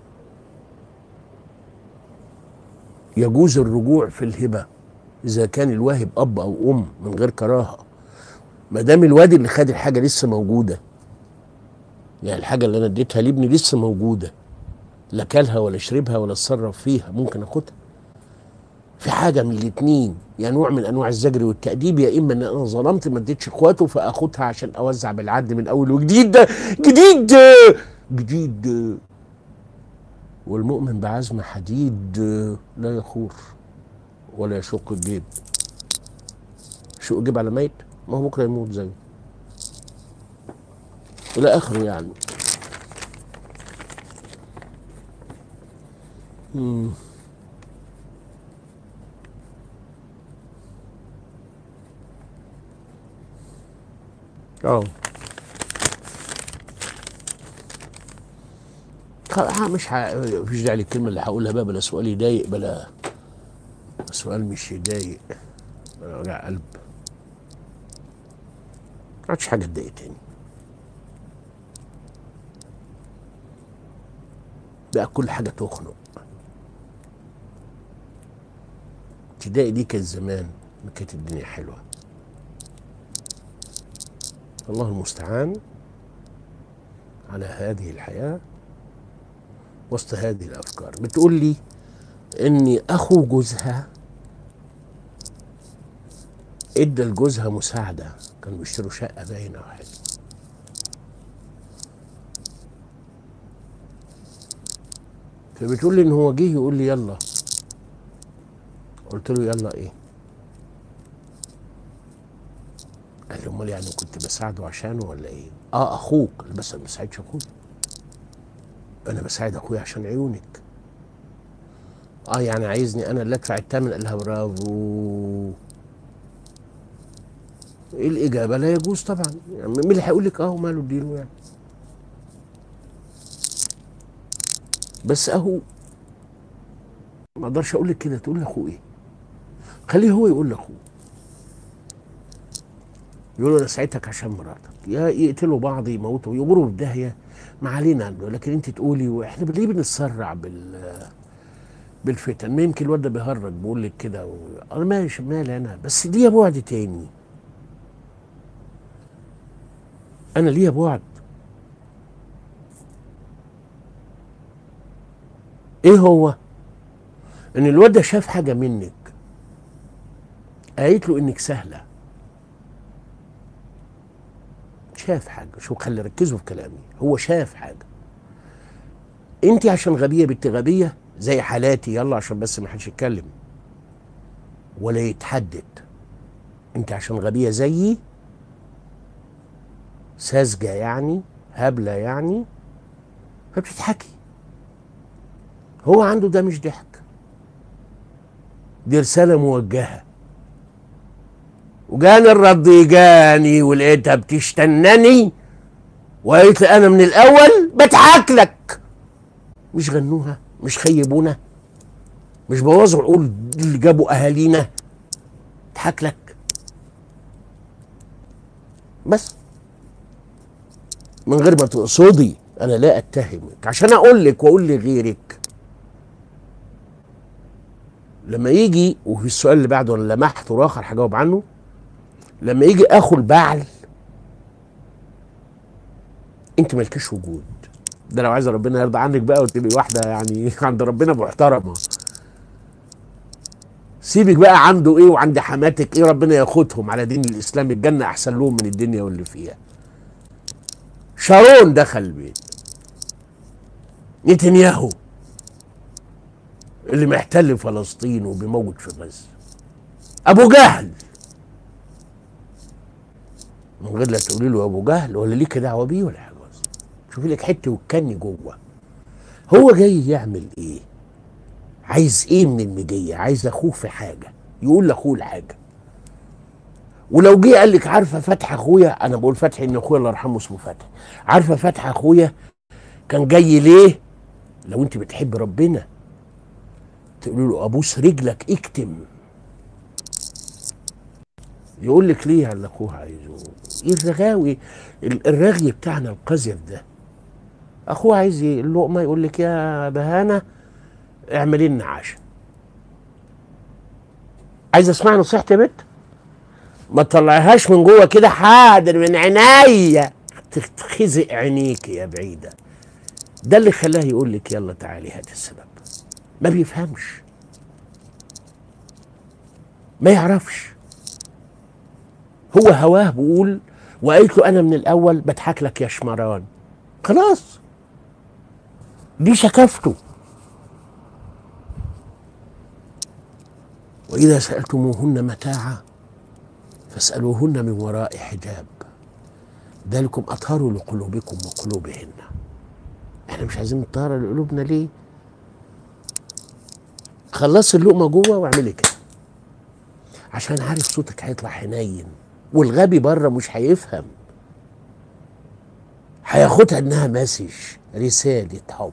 يجوز الرجوع في الهبه اذا كان الواهب اب او ام من غير كراهه ما دام الواد اللي خد الحاجه لسه موجوده يعني الحاجه اللي انا اديتها لابني لسه موجوده لا كلها ولا شربها ولا اتصرف فيها ممكن اخدها في حاجه من الاثنين يا نوع من انواع الزجر والتاديب يا اما ان انا ظلمت ما اديتش اخواته فاخدها عشان اوزع بالعدل من اول وجديد ده جديد جديد والمؤمن بعزم حديد لا يخور ولا يشق الجيب شق الجيب على ميت ما هو بكره يموت زيه الى اخره يعني مم. اه مش ح... مفيش داعي للكلمه اللي هقولها بقى بلا سؤال يضايق بلا سؤال مش يضايق بلا وجع قلب ما عادش حاجه تضايق تاني بقى كل حاجه تخنق ابتدائي دي كانت زمان ما كانت الدنيا حلوه الله المستعان على هذه الحياه وسط هذه الافكار بتقول لي اني اخو جوزها ادى لجوزها مساعده كانوا بيشتروا شقه باينه او حاجه فبتقول لي ان هو جه يقول لي يلا قلت له يلا ايه قال لي امال يعني كنت بساعده عشانه ولا ايه اه اخوك بس انا ما بساعدش اخوك انا بساعد اخويا عشان عيونك اه يعني عايزني انا اللي ادفع الثمن قال لها برافو ايه الاجابه لا يجوز طبعا يعني مين اللي هيقول لك اه وماله اديله يعني بس اهو ما اقدرش اقول لك كده تقول لاخوه ايه خليه هو يقول لاخوه يقول له انا ساعدتك عشان مراتك يا يقتلوا بعض يموتوا يمروا في داهيه ما علينا عنه لكن انت تقولي واحنا ليه بنتسرع بال بالفتن ما يمكن الواد ده بيهرج بيقول لك كده و... انا ماشي مالي انا بس ليا بعد تاني انا ليا بعد ايه هو ان الواد ده شاف حاجه منك قالت له انك سهله شاف حاجه شو خلي ركزوا في كلامي هو شاف حاجه انت عشان غبيه بنت غبيه زي حالاتي يلا عشان بس ما حدش يتكلم ولا يتحدد انت عشان غبيه زيي ساذجه يعني هبله يعني فبتضحكي هو عنده ده مش ضحك دي رساله موجهه وجاني الرد جاني ولقيتها بتستناني وقالت لي انا من الاول بضحك لك مش غنوها مش خيبونا مش بوظوا عقول اللي جابوا اهالينا اضحك لك بس من غير ما تقصدي انا لا اتهمك عشان اقول لك واقول لغيرك لما يجي وفي السؤال اللي بعده انا لمحت راخر هجاوب عنه لما يجي اخو البعل انت مالكش وجود ده لو عايز ربنا يرضى عنك بقى وتبقي واحده يعني عند ربنا محترمه سيبك بقى عنده ايه وعند حماتك ايه ربنا ياخدهم على دين الاسلام الجنه احسن لهم من الدنيا واللي فيها شارون دخل البيت نتنياهو اللي محتل فلسطين وبيموت في غزه ابو جهل من غير لا تقولي له ابو جهل ولا ليك دعوه بيه ولا حاجه شوفي لك حته وكني جوه هو جاي يعمل ايه عايز ايه من المجيه عايز اخوه في حاجه يقول لاخوه الحاجه ولو جه قال لك عارفه فتح اخويا انا بقول فتحي ان اخويا الله يرحمه اسمه فتحي عارفه فتح اخويا كان جاي ليه لو انت بتحب ربنا تقول له ابوس رجلك اكتم يقول لك ليه على اخوه عايزه ايه الرغاوي ال- الرغي بتاعنا القذر ده اخوه عايز ايه اللقمه يقول لك يا بهانه اعملي لنا عشاء عايز اسمع نصيحتي يا بت ما تطلعيهاش من جوه كده حاضر من عينيا تخزق عينيك يا بعيده ده اللي خلاه يقول لك يلا تعالي هات السبب ما بيفهمش ما يعرفش هو هواه بيقول وقلت له انا من الاول بضحك لك يا شمران خلاص دي شكفته واذا سالتموهن متاعا فاسالوهن من وراء حجاب ذلكم اطهر لقلوبكم وقلوبهن احنا مش عايزين نطهر لقلوبنا ليه خلصي اللقمه جوه واعملي كده عشان عارف صوتك هيطلع حنين والغبي بره مش هيفهم هياخدها انها مسج رساله حب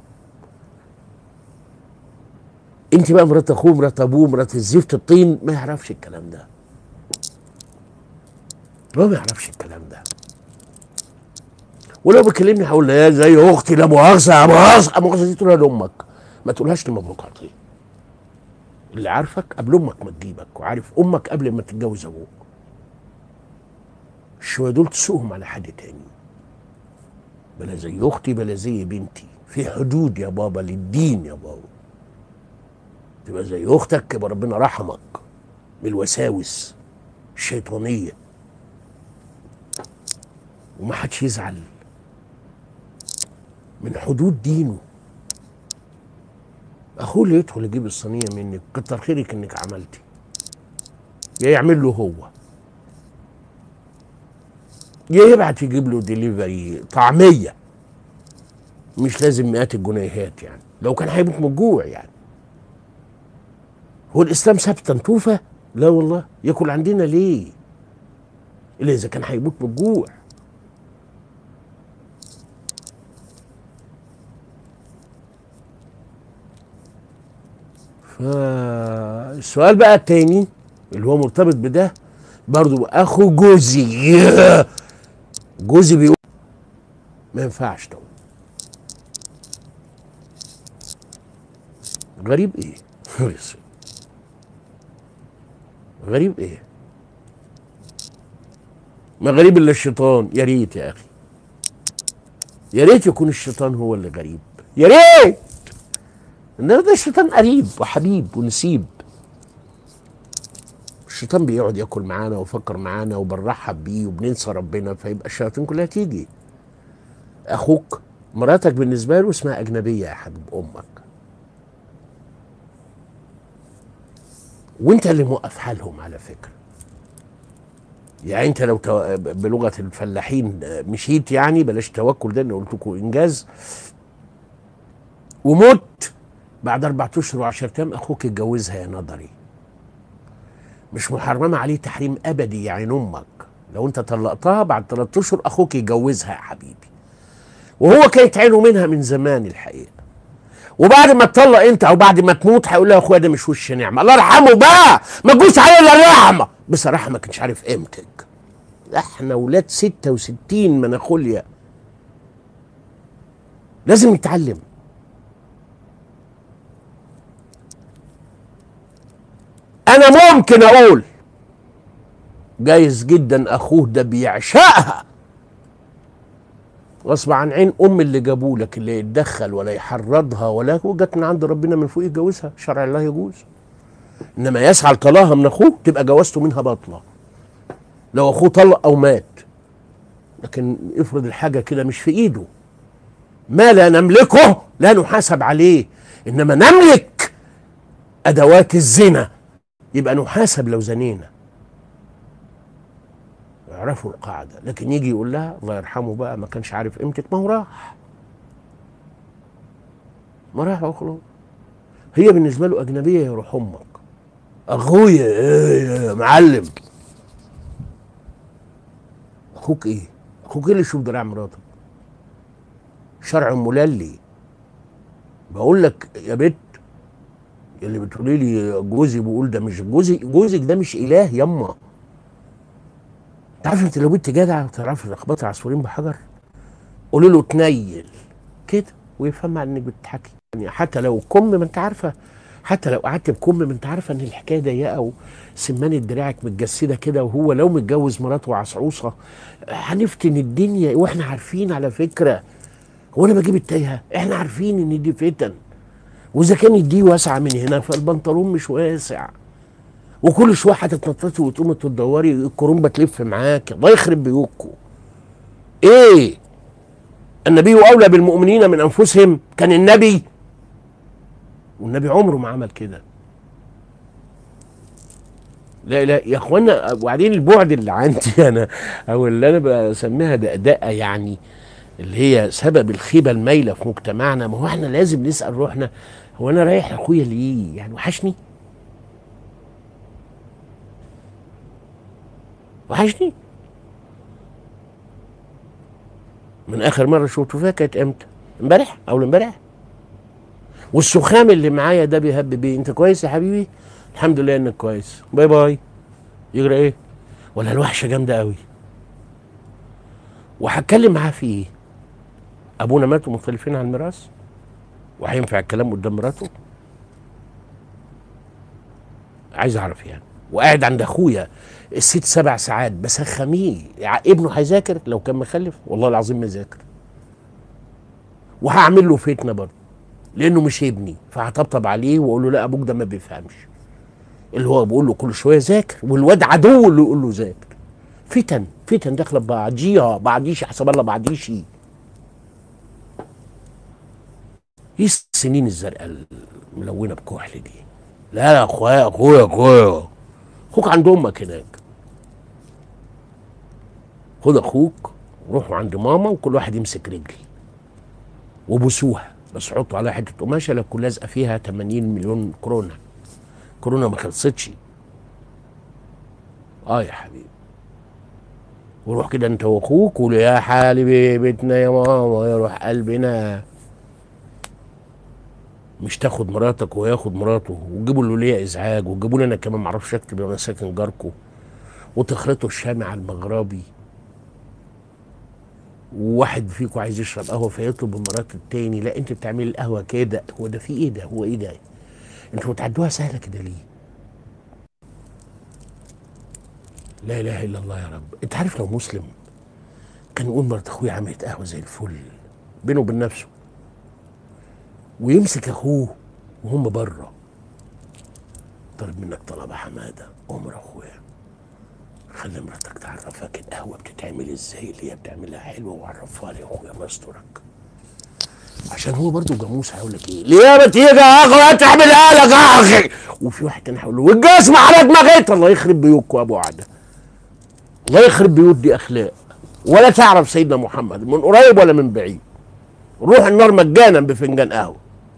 انت بقى مرات اخوه مرات ابوه مرات الزفت الطين ما يعرفش الكلام ده هو ما يعرفش الكلام ده ولو بكلمني هقول له يا زي اختي لا مؤاخذه يا مؤاخذه لا مؤاخذه دي تقولها لامك ما تقولهاش لمبروك عطيه اللي عارفك قبل امك ما تجيبك وعارف امك قبل ما تتجوز ابوك الشويه دول تسوقهم على حد تاني بلا زي اختي بلا زي بنتي في حدود يا بابا للدين يا بابا تبقى زي اختك يبقى ربنا رحمك من الوساوس الشيطانيه وما حدش يزعل من حدود دينه اخوه اللي يدخل يجيب الصينيه منك كتر خيرك انك عملتي يا يعمل له هو يا يبعت يجيب له ديليفري طعميه مش لازم مئات الجنيهات يعني لو كان هيموت من الجوع يعني هو الاسلام ساب تنتوفه لا والله ياكل عندنا ليه الا اذا كان هيموت من الجوع فالسؤال بقى التاني اللي هو مرتبط بده برضو اخو جوزي جوزي بيقول ما ينفعش طبعا غريب ايه غريب ايه ما غريب الا الشيطان يا ريت يا اخي يا ريت يكون الشيطان هو اللي غريب يا ريت انما ده الشيطان قريب وحبيب ونسيب الشيطان بيقعد ياكل معانا ويفكر معانا وبنرحب بيه وبننسى ربنا فيبقى الشياطين كلها تيجي اخوك مراتك بالنسبه له اسمها اجنبيه يا حبيب امك وانت اللي موقف حالهم على فكره يعني انت لو تو... بلغه الفلاحين مشيت يعني بلاش توكل ده انا قلت لكم انجاز ومت بعد اربع اشهر وعشرة ايام اخوك يتجوزها يا نظري مش محرمه عليه تحريم ابدي يعني امك لو انت طلقتها بعد ثلاث اشهر اخوك يتجوزها يا حبيبي وهو كانت عينه منها من زمان الحقيقه وبعد ما تطلق انت او بعد ما تموت هيقول لها يا اخويا ده مش وش نعمه الله يرحمه بقى ما تجوش عليه الا الرحمه بصراحه ما كانش عارف قيمتك احنا ولاد 66 مناخوليا لازم نتعلم ممكن اقول جايز جدا اخوه ده بيعشقها غصب عن عين ام اللي جابوا لك اللي يتدخل ولا يحرضها ولا وجت من عند ربنا من فوق يتجوزها شرع الله يجوز انما يسعى لطلاها من اخوه تبقى جوازته منها باطله لو اخوه طلق او مات لكن افرض الحاجه كده مش في ايده ما لا نملكه لا نحاسب عليه انما نملك ادوات الزنا يبقى نحاسب لو زنينا يعرفوا القاعده لكن يجي يقول لها الله يرحمه بقى ما كانش عارف قيمتك ما هو راح ما راح وخلاص هي بالنسبه له اجنبيه يروح امك اخويا ايه يا معلم اخوك ايه اخوك ايه اللي يشوف دراع مراتك شرع مللي بقول لك يا بت اللي بتقولي لي جوزي بيقول ده مش جوزي جوزك ده مش اله يما تعرف انت لو بنت جدع تعرف تخبطي عصفورين بحجر قولي له تنيل كده ويفهم انك بتضحكي يعني حتى لو كم ما انت عارفه حتى لو قعدت بكم ما انت عارفه ان الحكايه ضيقه وسمانه دراعك متجسده كده وهو لو متجوز مراته عصعوصه هنفتن الدنيا واحنا عارفين على فكره هو انا بجيب التايهه احنا عارفين ان دي فتن واذا كانت دي واسعه من هنا فالبنطلون مش واسع وكل شويه هتتنططي وتقومي تدوري الكرومبه تلف معاك الله يخرب بيوتكم ايه النبي اولى بالمؤمنين من انفسهم كان النبي والنبي عمره ما عمل كده لا لا يا اخوانا وبعدين البعد اللي عندي انا او اللي انا بسميها دقدقه يعني اللي هي سبب الخيبه المايله في مجتمعنا ما هو احنا لازم نسال روحنا هو انا رايح لاخويا ليه؟ يعني وحشني؟ وحشني؟ من اخر مره شفته فيها كانت امتى؟ امبارح اول امبارح والسخام اللي معايا ده بيهب بيه انت كويس يا حبيبي؟ الحمد لله انك كويس باي باي يجرى ايه؟ ولا الوحشه جامده قوي وهتكلم معاه في ايه؟ ابونا ماتوا مختلفين عن الميراث وهينفع الكلام قدام مراته عايز اعرف يعني وقاعد عند اخويا الست سبع ساعات بسخميه يعني ابنه هيذاكر لو كان مخلف والله العظيم ما يذاكر وهعمل له فتنه برضه لانه مش ابني فهطبطب عليه واقول له لا ابوك ده ما بيفهمش اللي هو بيقول له كل شويه ذاكر والواد عدو اللي يقول له ذاكر فتن فتن داخله بعضيها بعضيش حسب الله بعضيش ايه ايه السنين الزرقاء الملونه بكحل دي لا يا اخويا اخويا اخويا اخوك عند امك هناك خد اخوك روحوا عند ماما وكل واحد يمسك رجل وبوسوها بس حطوا عليها حته قماشه لا تكون لازقه فيها 80 مليون كورونا كورونا ما خلصتش اه يا حبيبي وروح كده انت واخوك وقول يا حالي بيتنا يا ماما يروح قلبنا مش تاخد مراتك وياخد مراته وتجيبوا له ليا ازعاج وتجيبوا لي انا كمان معرفش اكتب وانا ساكن جاركم وتخلطوا الشامي على المغربي وواحد فيكم عايز يشرب قهوه فيطلب من مرات التاني لا انت بتعملي القهوه كده هو ده في ايه ده هو ايه ده انتوا بتعدوها سهله كده ليه لا اله الا الله يا رب انت عارف لو مسلم كان يقول مرات اخويا عملت قهوه زي الفل بينه وبين نفسه ويمسك اخوه وهم بره طلب منك طلب حماده عمر اخويا خلي مراتك تعرفك القهوه بتتعمل ازاي اللي هي بتعملها حلوه وعرفها لي يا اخويا ما يسترك عشان هو برضه جاموس هيقول لك ايه ليه ما تيجي يا اخويا تعملها لك يا اخي وفي واحد تاني هيقول له والجسم على دماغك الله يخرب بيوتكم يا ابو عده الله يخرب بيوت دي اخلاق ولا تعرف سيدنا محمد من قريب ولا من بعيد روح النار مجانا بفنجان قهوه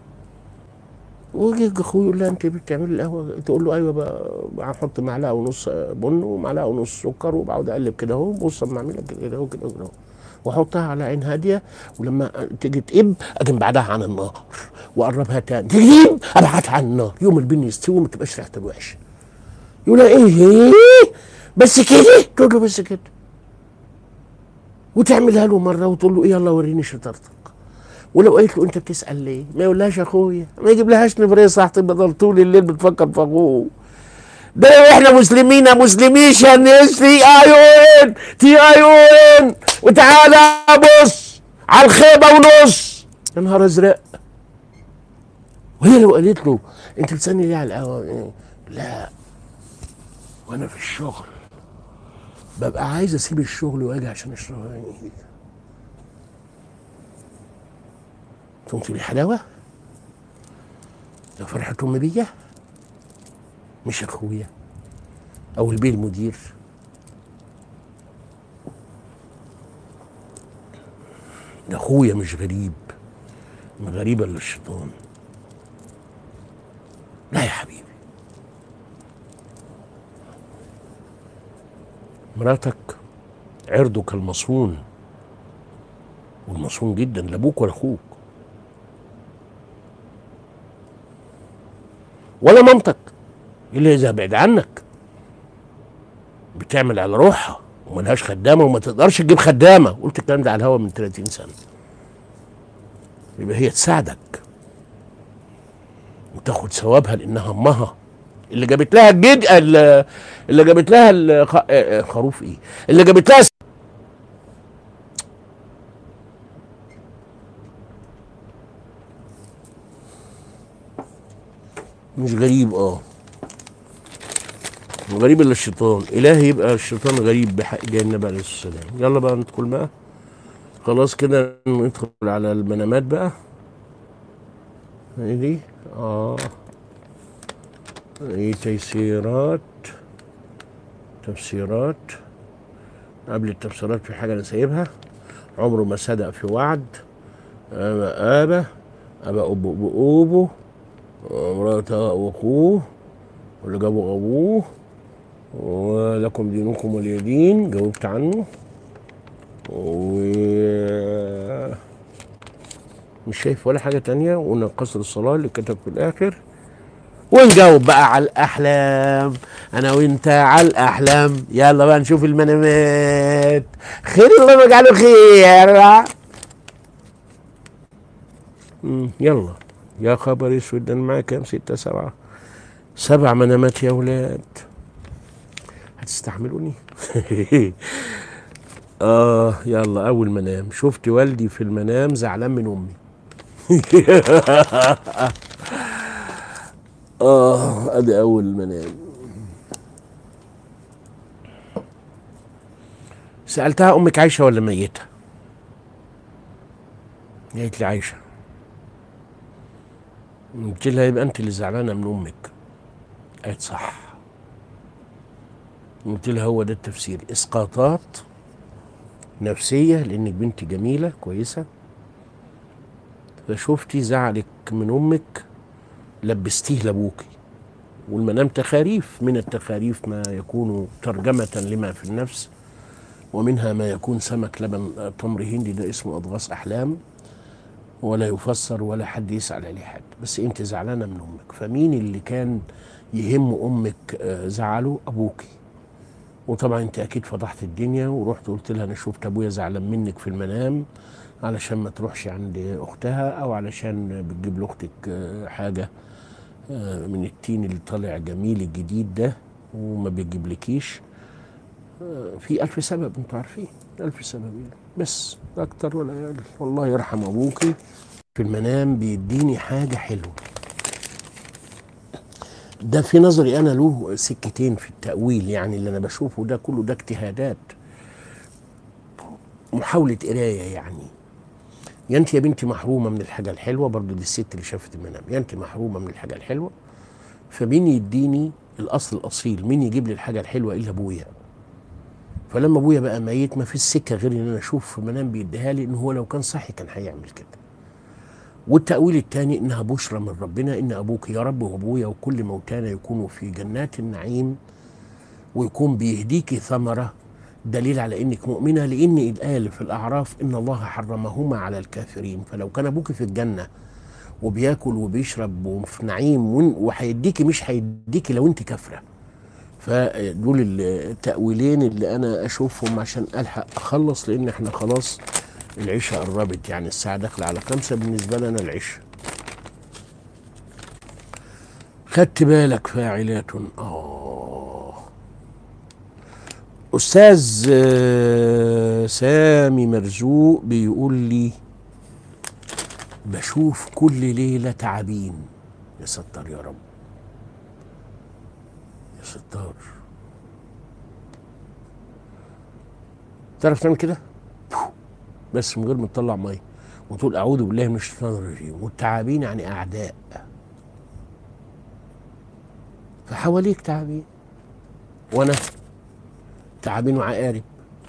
ويجي اخوه يقول لها انت بتعملي القهوه تقول له ايوه بقى هحط معلقه ونص بن ومعلقه ونص سكر وبقعد اقلب كده اهو بص اما اعملها كده كده اهو كده اهو واحطها على عين هاديه ولما تيجي تقب اجي بعدها عن النار واقربها تاني تجيب ابعتها عن النار يوم البن يستوي ما تبقاش ريحته وحشه يقول لها ايه بس كده تقول له بس كده وتعملها له مره وتقول له ايه يلا وريني شطارتك ولو قالت له انت بتسال ليه؟ ما يقولهاش اخويا ما يجيب لهاش نبريه صاحتي بدل طول الليل بتفكر في اخوه ده احنا مسلمين مسلميشن اس تي اي او ان تي اي او ان وتعالى بص على الخيبه ونص يا نهار ازرق وهي لو قالت له انت بتسالني ليه على القهوه لا وانا في الشغل ببقى عايز اسيب الشغل واجي عشان اشرب تقوم لي حلاوه ده فرحة أم بيا مش أخويا أو البيه المدير ده أخويا مش غريب ما غريب إلا الشيطان لا يا حبيبي مراتك عرضه كالمصون والمصون جدا لابوك ولا اخوك ولا مامتك الا اذا بعد عنك بتعمل على روحها وملهاش خدامه وما تقدرش تجيب خدامه قلت الكلام ده على الهوا من 30 سنه يبقى هي تساعدك وتاخد ثوابها لانها امها اللي جابت لها الجد اللي جابت لها الخروف ايه اللي جابت لها مش غريب اه غريب الا الشيطان الهي يبقى الشيطان غريب بحق جاي النبي عليه الصلاه والسلام يلا بقى ندخل بقى خلاص كده ندخل على المنامات بقى ايه دي اه ايه تيسيرات تفسيرات قبل التفسيرات في حاجه انا سايبها عمره ما صدق في وعد ابا ابا ابا ابو ابو, أبو امرأته واخوه واللي جابوا ابوه ولكم دينكم ولي دين جاوبت عنه و مش شايف ولا حاجة تانية وقلنا قصر الصلاة اللي كتب في الآخر ونجاوب بقى على الأحلام أنا وأنت على الأحلام يلا بقى نشوف المنامات خير الله يجعله خير يلا يا خبر اسود انا معايا كام ستة سبعة سبع منامات يا ولاد هتستحملوني اه يلا اول منام شفت والدي في المنام زعلان من امي اه ادي اول منام سالتها امك عايشه ولا ميته قالت لي عايشه قلت لها يبقى انت اللي زعلانه من امك قالت صح قلت لها هو ده التفسير اسقاطات نفسيه لانك بنت جميله كويسه فشفتي زعلك من امك لبستيه لابوكي والمنام تخاريف من التخاريف ما يكون ترجمة لما في النفس ومنها ما يكون سمك لبن تمر هندي ده اسمه أضغاث أحلام ولا يفسر ولا حد يسأل عليه حد بس انت زعلانة من أمك فمين اللي كان يهم أمك زعله أبوكي وطبعا انت اكيد فضحت الدنيا ورحت قلت لها انا شفت ابويا زعلان منك في المنام علشان ما تروحش عند اختها او علشان بتجيب لاختك حاجه من التين اللي طالع جميل الجديد ده وما بيجيبلكيش في ألف سبب انتوا عارفين ألف سبب يعني بس أكتر ولا أقل والله يرحم أبوكي في المنام بيديني حاجة حلوة ده في نظري أنا له سكتين في التأويل يعني اللي أنا بشوفه ده كله ده اجتهادات محاولة قراية يعني يا انت يا بنتي محرومه من الحاجه الحلوه برضو دي الست اللي شافت المنام يا انت محرومه من الحاجه الحلوه فمين يديني الاصل الاصيل مين يجيب لي الحاجه الحلوه الا ابويا فلما ابويا بقى ميت ما فيش سكه غير ان انا اشوف في منام بيديها لي ان هو لو كان صحي كان هيعمل كده والتأويل الثاني انها بشرى من ربنا ان ابوك يا رب وابويا وكل موتانا يكونوا في جنات النعيم ويكون بيهديكي ثمره دليل على انك مؤمنه لان الايه اللي في الاعراف ان الله حرمهما على الكافرين فلو كان ابوك في الجنه وبياكل وبيشرب وفي نعيم وهيديكي مش هيديكي لو انت كافره فدول التأويلين اللي انا اشوفهم عشان الحق اخلص لان احنا خلاص العشاء قربت يعني الساعه داخله على خمسة بالنسبه لنا العشاء خدت بالك فاعلات اه استاذ آه، سامي مرزوق بيقول لي بشوف كل ليله تعابين يا ستار يا رب يا ستار تعرف تعمل كده بس من غير ما تطلع ميه وتقول اعوذ بالله من الشيطان الرجيم والتعابين يعني اعداء فحواليك تعابين وانا تعابين وعقارب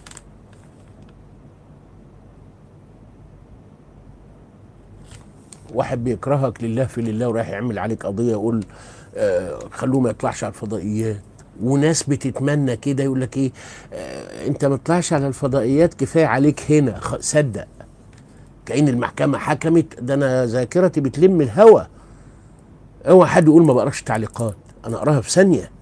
واحد بيكرهك لله في لله ورايح يعمل عليك قضيه يقول آه خلوه ما يطلعش على الفضائيات وناس بتتمنى كده يقول لك ايه آه انت ما تطلعش على الفضائيات كفايه عليك هنا خ- صدق كأن المحكمة حكمت ده أنا ذاكرتي بتلم الهوا اوعى حد يقول ما بقراش تعليقات أنا أقراها في ثانية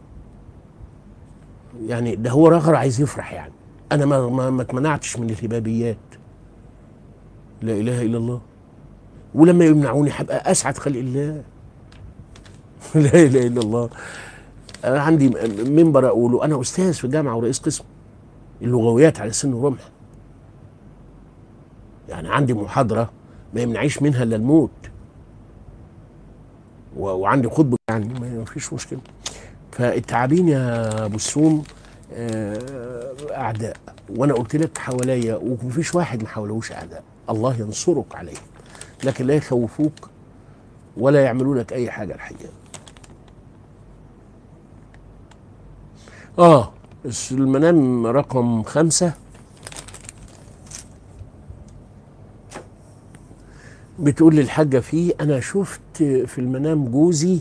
يعني ده هو رغر عايز يفرح يعني أنا ما ما, ما اتمنعتش من الهبابيات لا إله إلا الله ولما يمنعوني هبقى أسعد خلق الله لا إله إلا الله أنا عندي منبر أقوله أنا أستاذ في الجامعة ورئيس قسم اللغويات على سن رمح يعني عندي محاضرة ما يمنعيش منها إلا الموت و- وعندي خطبة يعني ما فيش مشكلة فالتعابين يا أبو السوم آه، أعداء وأنا قلت لك حواليا ومفيش واحد ما حولهوش أعداء الله ينصرك عليهم لكن لا يخوفوك ولا يعملوا لك أي حاجة الحقيقة آه بس المنام رقم خمسة بتقول لي الحاجة فيه أنا شفت في المنام جوزي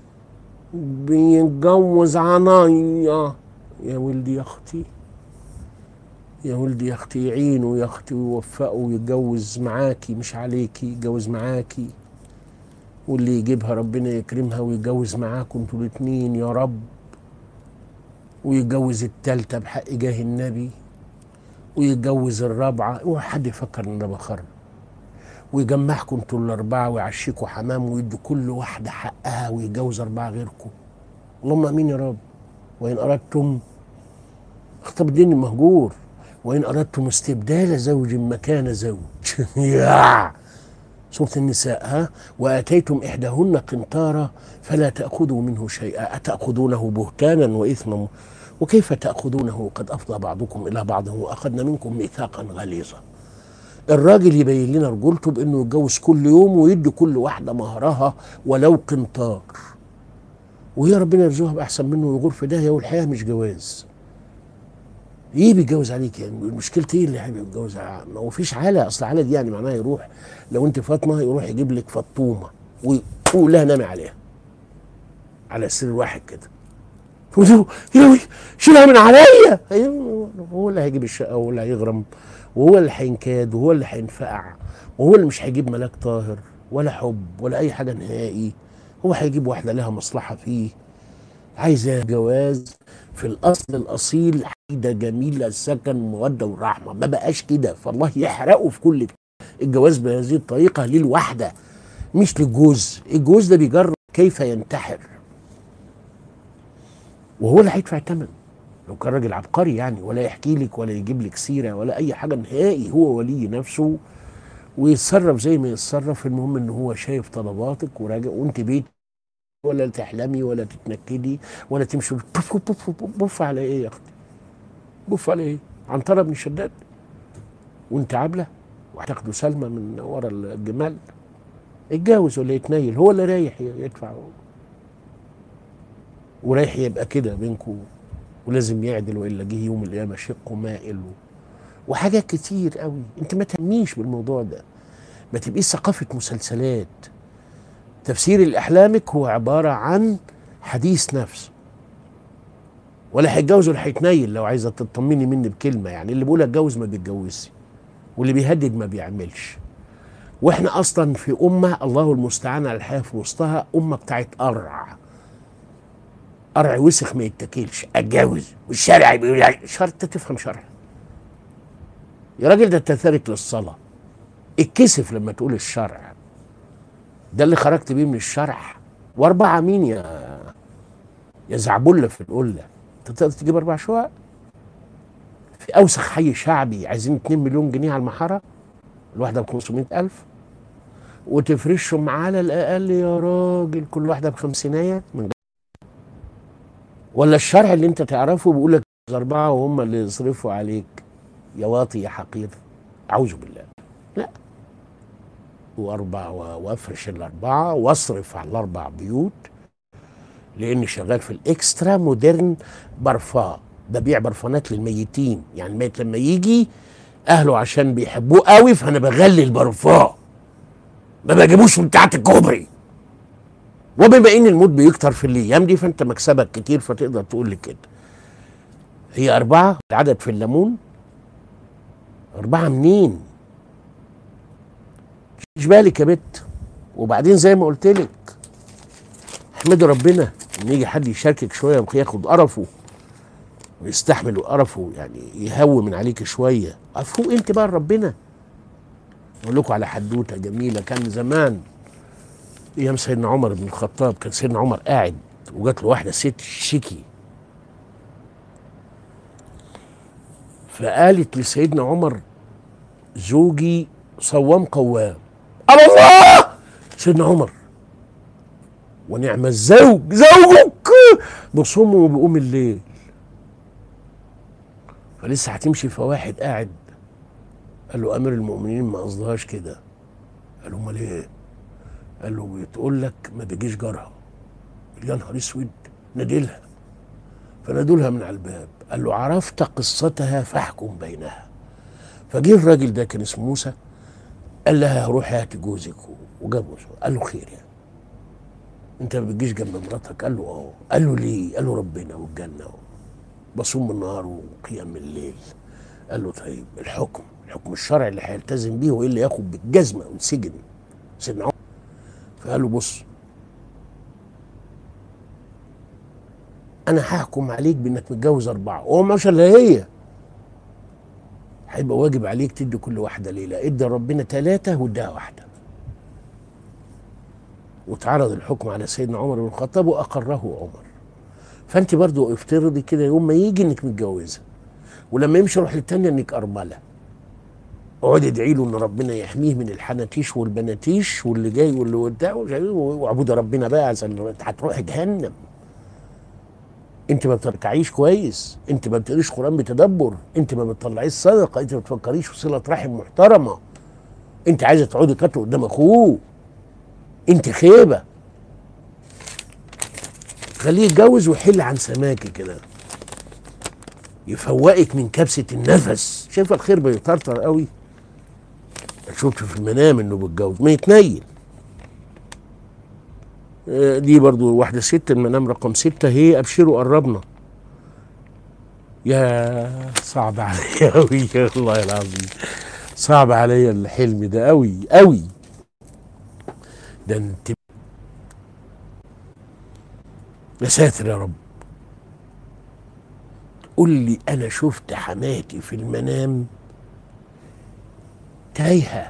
بيتجوز عناية يا ولدي يا أختي يا ولدي يا أختي يعينه يا أختي ويوفقه ويتجوز معاكي مش عليكي يتجوز معاكي واللي يجيبها ربنا يكرمها ويتجوز معاكم انتوا الاتنين يا رب ويتجوز التالتة بحق جاه النبي ويتجوز الرابعة اوعى حد يفكر ان ده بخرج ويجمعكم انتوا الاربعه ويعشيكوا حمام ويدوا كل واحده حقها ويتجوز اربعه غيركم اللهم امين يا رب وان اردتم خطاب الدين المهجور وان اردتم استبدال زوج مكان زوج يا سورة النساء ها وآتيتم إحداهن قنطارا فلا تأخذوا منه شيئا أتأخذونه بهتانا وإثما وكيف تأخذونه قد أفضى بعضكم إلى بعض وأخذنا منكم ميثاقا غليظا الراجل يبين لنا رجولته بانه يتجوز كل يوم ويدي كل واحده مهرها ولو قنطار وهي ربنا يرزقها باحسن منه ويغور في داهيه والحياه مش جواز ايه بيتجوز عليك يعني مشكلتي ايه اللي حابب يتجوز ع- ما هو فيش عاله اصل عاله دي يعني معناها يروح لو انت فاطمه يروح يجيب لك فطومه ويقول لها نامي عليها على سرير واحد كده تقول له يا لهوي شيلها من عليا أيوة، هو اللي هيجيب الشقه وهو اللي هيغرم وهو اللي هينكاد وهو اللي هينفقع وهو اللي مش هيجيب ملاك طاهر ولا حب ولا اي حاجه نهائي هو هيجيب واحده لها مصلحه فيه عايزه جواز في الاصل الاصيل حاجه جميله سكن موده ورحمه ما بقاش كده فالله يحرقه في كل الجواز بهذه الطريقه للوحده مش للجوز الجوز ده بيجرب كيف ينتحر وهو اللي هيدفع الثمن لو كان راجل عبقري يعني ولا يحكي لك ولا يجيب لك سيره ولا اي حاجه نهائي هو ولي نفسه ويتصرف زي ما يتصرف المهم ان هو شايف طلباتك وراجع وانت بيت ولا تحلمي ولا تتنكدي ولا تمشي بوف بوف بوف بوف على ايه يا اختي؟ بوف على ايه؟ عنترة بن شداد وانت عامله وهتاخدوا سلمى من ورا الجمال اتجوز ولا يتنيل هو اللي رايح يدفع ورايح يبقى كده بينكم ولازم يعدل والا جه يوم القيامه شق مائل وحاجات كتير قوي انت ما تهميش بالموضوع ده ما تبقيش ثقافه مسلسلات تفسير الاحلامك هو عباره عن حديث نفس ولا هيتجوز ولا هيتنيل لو عايزه تطمني مني بكلمه يعني اللي بيقول اتجوز ما بيتجوزش واللي بيهدد ما بيعملش واحنا اصلا في امه الله المستعان على الحياه في وسطها امه بتاعت قرع قرع وسخ ما يتاكلش اتجوز والشارع بيقول يعني شرط تفهم شرع يا راجل ده انت تارك للصلاه اتكسف لما تقول الشرع ده اللي خرجت بيه من الشرع واربعه مين يا يا زعبله في القله انت تقدر تجيب اربع شقق في اوسخ حي شعبي عايزين 2 مليون جنيه على المحاره الواحده ب 500000 وتفرشهم على الاقل يا راجل كل واحده بخمسينيه من ولا الشرع اللي انت تعرفه بيقول لك اربعه وهم اللي يصرفوا عليك يا واطي يا حقير اعوذ بالله لا واربع وافرش الاربعه واصرف على الاربع بيوت لاني شغال في الاكسترا مودرن برفان ببيع برفانات للميتين يعني الميت لما يجي اهله عشان بيحبوه قوي فانا بغلي البرفان ما بجيبوش من تحت الكوبري وبما ان الموت بيكتر في الايام دي فانت مكسبك كتير فتقدر تقول لي كده هي أربعة العدد في الليمون أربعة منين؟ مش بالك يا بت وبعدين زي ما قلت لك احمدي ربنا ان يجي حد يشاركك شويه ياخد قرفه ويستحمل قرفه يعني يهون من عليك شويه افوق انت بقى ربنا اقول لكم على حدوته جميله كان زمان ايام سيدنا عمر بن الخطاب كان سيدنا عمر قاعد وجات له واحده ست شيكي فقالت لسيدنا عمر زوجي صوام قوام قال الله سيدنا عمر ونعم الزوج زوجك بصوم وبيقوم الليل فلسه هتمشي فواحد قاعد قال له امير المؤمنين ما قصدهاش كده قال له امال ايه قال له بتقول لك ما بيجيش جارها يا نهار اسود نادلها فنادولها من على الباب قال له عرفت قصتها فاحكم بينها فجه الراجل ده كان اسمه موسى قال لها روحي هاتي جوزك وجاب قال له خير يعني انت ما بتجيش جنب مراتك قال له اه قال له ليه قال له ربنا والجنه بصوم النهار وقيام الليل قال له طيب الحكم الحكم الشرعي اللي هيلتزم بيه وايه اللي ياخد بالجزمه وينسجن سيدنا عمر فقال له بص انا هحكم عليك بانك متجوز اربعه وهو مش الا هي هيبقى واجب عليك تدي كل واحده ليله ادى ربنا ثلاثه واداها واحده واتعرض الحكم على سيدنا عمر بن الخطاب واقره عمر فانت برضو افترضي كده يوم ما يجي انك متجوزه ولما يمشي روح للتانيه انك ارمله اقعدي ادعي له ان ربنا يحميه من الحناتيش والبناتيش واللي جاي واللي بتاع واعبدي ربنا بقى عشان هتروحي جهنم انت ما بتركعيش كويس انت ما بتقريش قران بتدبر انت ما بتطلعيش صدقه انت ما بتفكريش في صله رحم محترمه انت عايزه تقعدي كاتو قدام اخوه انت خيبه خليه يتجوز ويحل عن سماكي كده يفوقك من كبسه النفس شايفه الخير بيطرطر قوي شفت في المنام انه بيتجوز ما يتنيل دي برضو واحدة ست المنام رقم ستة هي أبشروا قربنا يا صعب عليا أوي والله العظيم صعب عليا الحلم ده أوي أوي ده انت يا ساتر يا رب قول لي أنا شفت حماتي في المنام تايهة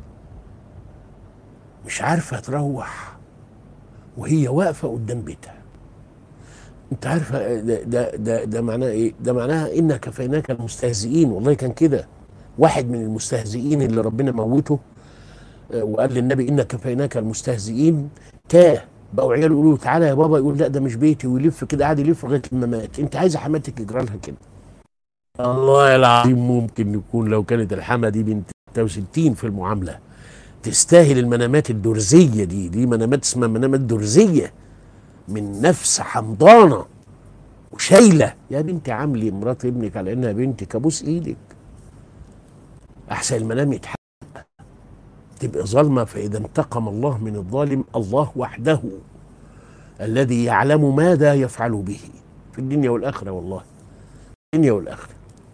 مش عارفة تروح وهي واقفه قدام بيتها انت عارفه ده ده ده, ده معناه ايه ده معناها انا كفيناك المستهزئين والله كان كده واحد من المستهزئين اللي ربنا موته وقال للنبي انا كفيناك المستهزئين تاه بقوا عياله يقولوا تعالى يا بابا يقول لا ده مش بيتي ويلف كده قاعد يلف لغايه لما مات انت عايزه حماتك يجرى لها كده الله العظيم ممكن يكون لو كانت الحما دي بنت 66 في المعامله تستاهل المنامات الدرزية دي دي منامات اسمها منامات درزية من نفس حمضانة وشايلة يا بنتي عاملي مرات ابنك على انها بنتك ابوس ايدك احسن المنام يتحقق تبقى ظالمة فاذا انتقم الله من الظالم الله وحده الذي يعلم ماذا يفعل به في الدنيا والاخرة والله الدنيا والاخرة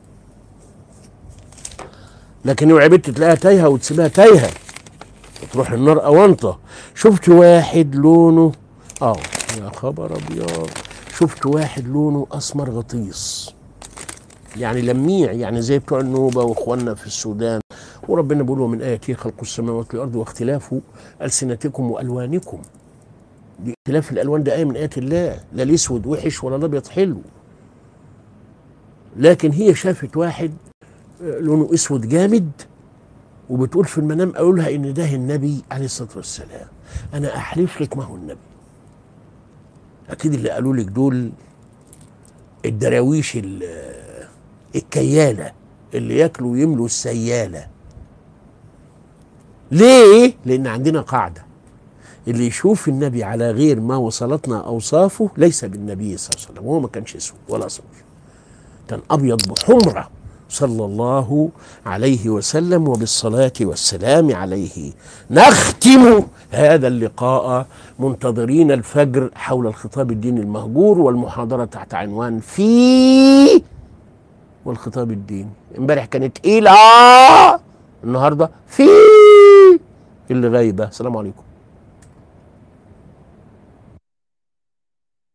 لكن اوعي بنت تلاقيها تايهة وتسيبها تايهة تروح النار اونطه شفت واحد لونه اه يا خبر ابيض شفت واحد لونه اسمر غطيس يعني لميع يعني زي بتوع النوبه واخواننا في السودان وربنا بيقول ومن اياته خلق السماوات والارض واختلاف السنتكم والوانكم دي اختلاف الالوان ده ايه من ايات الله لا الاسود وحش ولا الابيض حلو لكن هي شافت واحد آه، لونه اسود جامد وبتقول في المنام اقول لها ان ده النبي عليه الصلاه والسلام انا احلف لك ما هو النبي اكيد اللي قالوا لك دول الدراويش ال- الكياله اللي ياكلوا ويملوا السياله ليه لان عندنا قاعده اللي يشوف النبي على غير ما وصلتنا اوصافه ليس بالنبي صلى الله عليه وسلم وهو ما كانش اسود ولا اسمر كان ابيض بحمره صلى الله عليه وسلم وبالصلاه والسلام عليه نختم هذا اللقاء منتظرين الفجر حول الخطاب الديني المهجور والمحاضره تحت عنوان في والخطاب الديني امبارح كانت تقيله النهارده في اللي غايبه السلام عليكم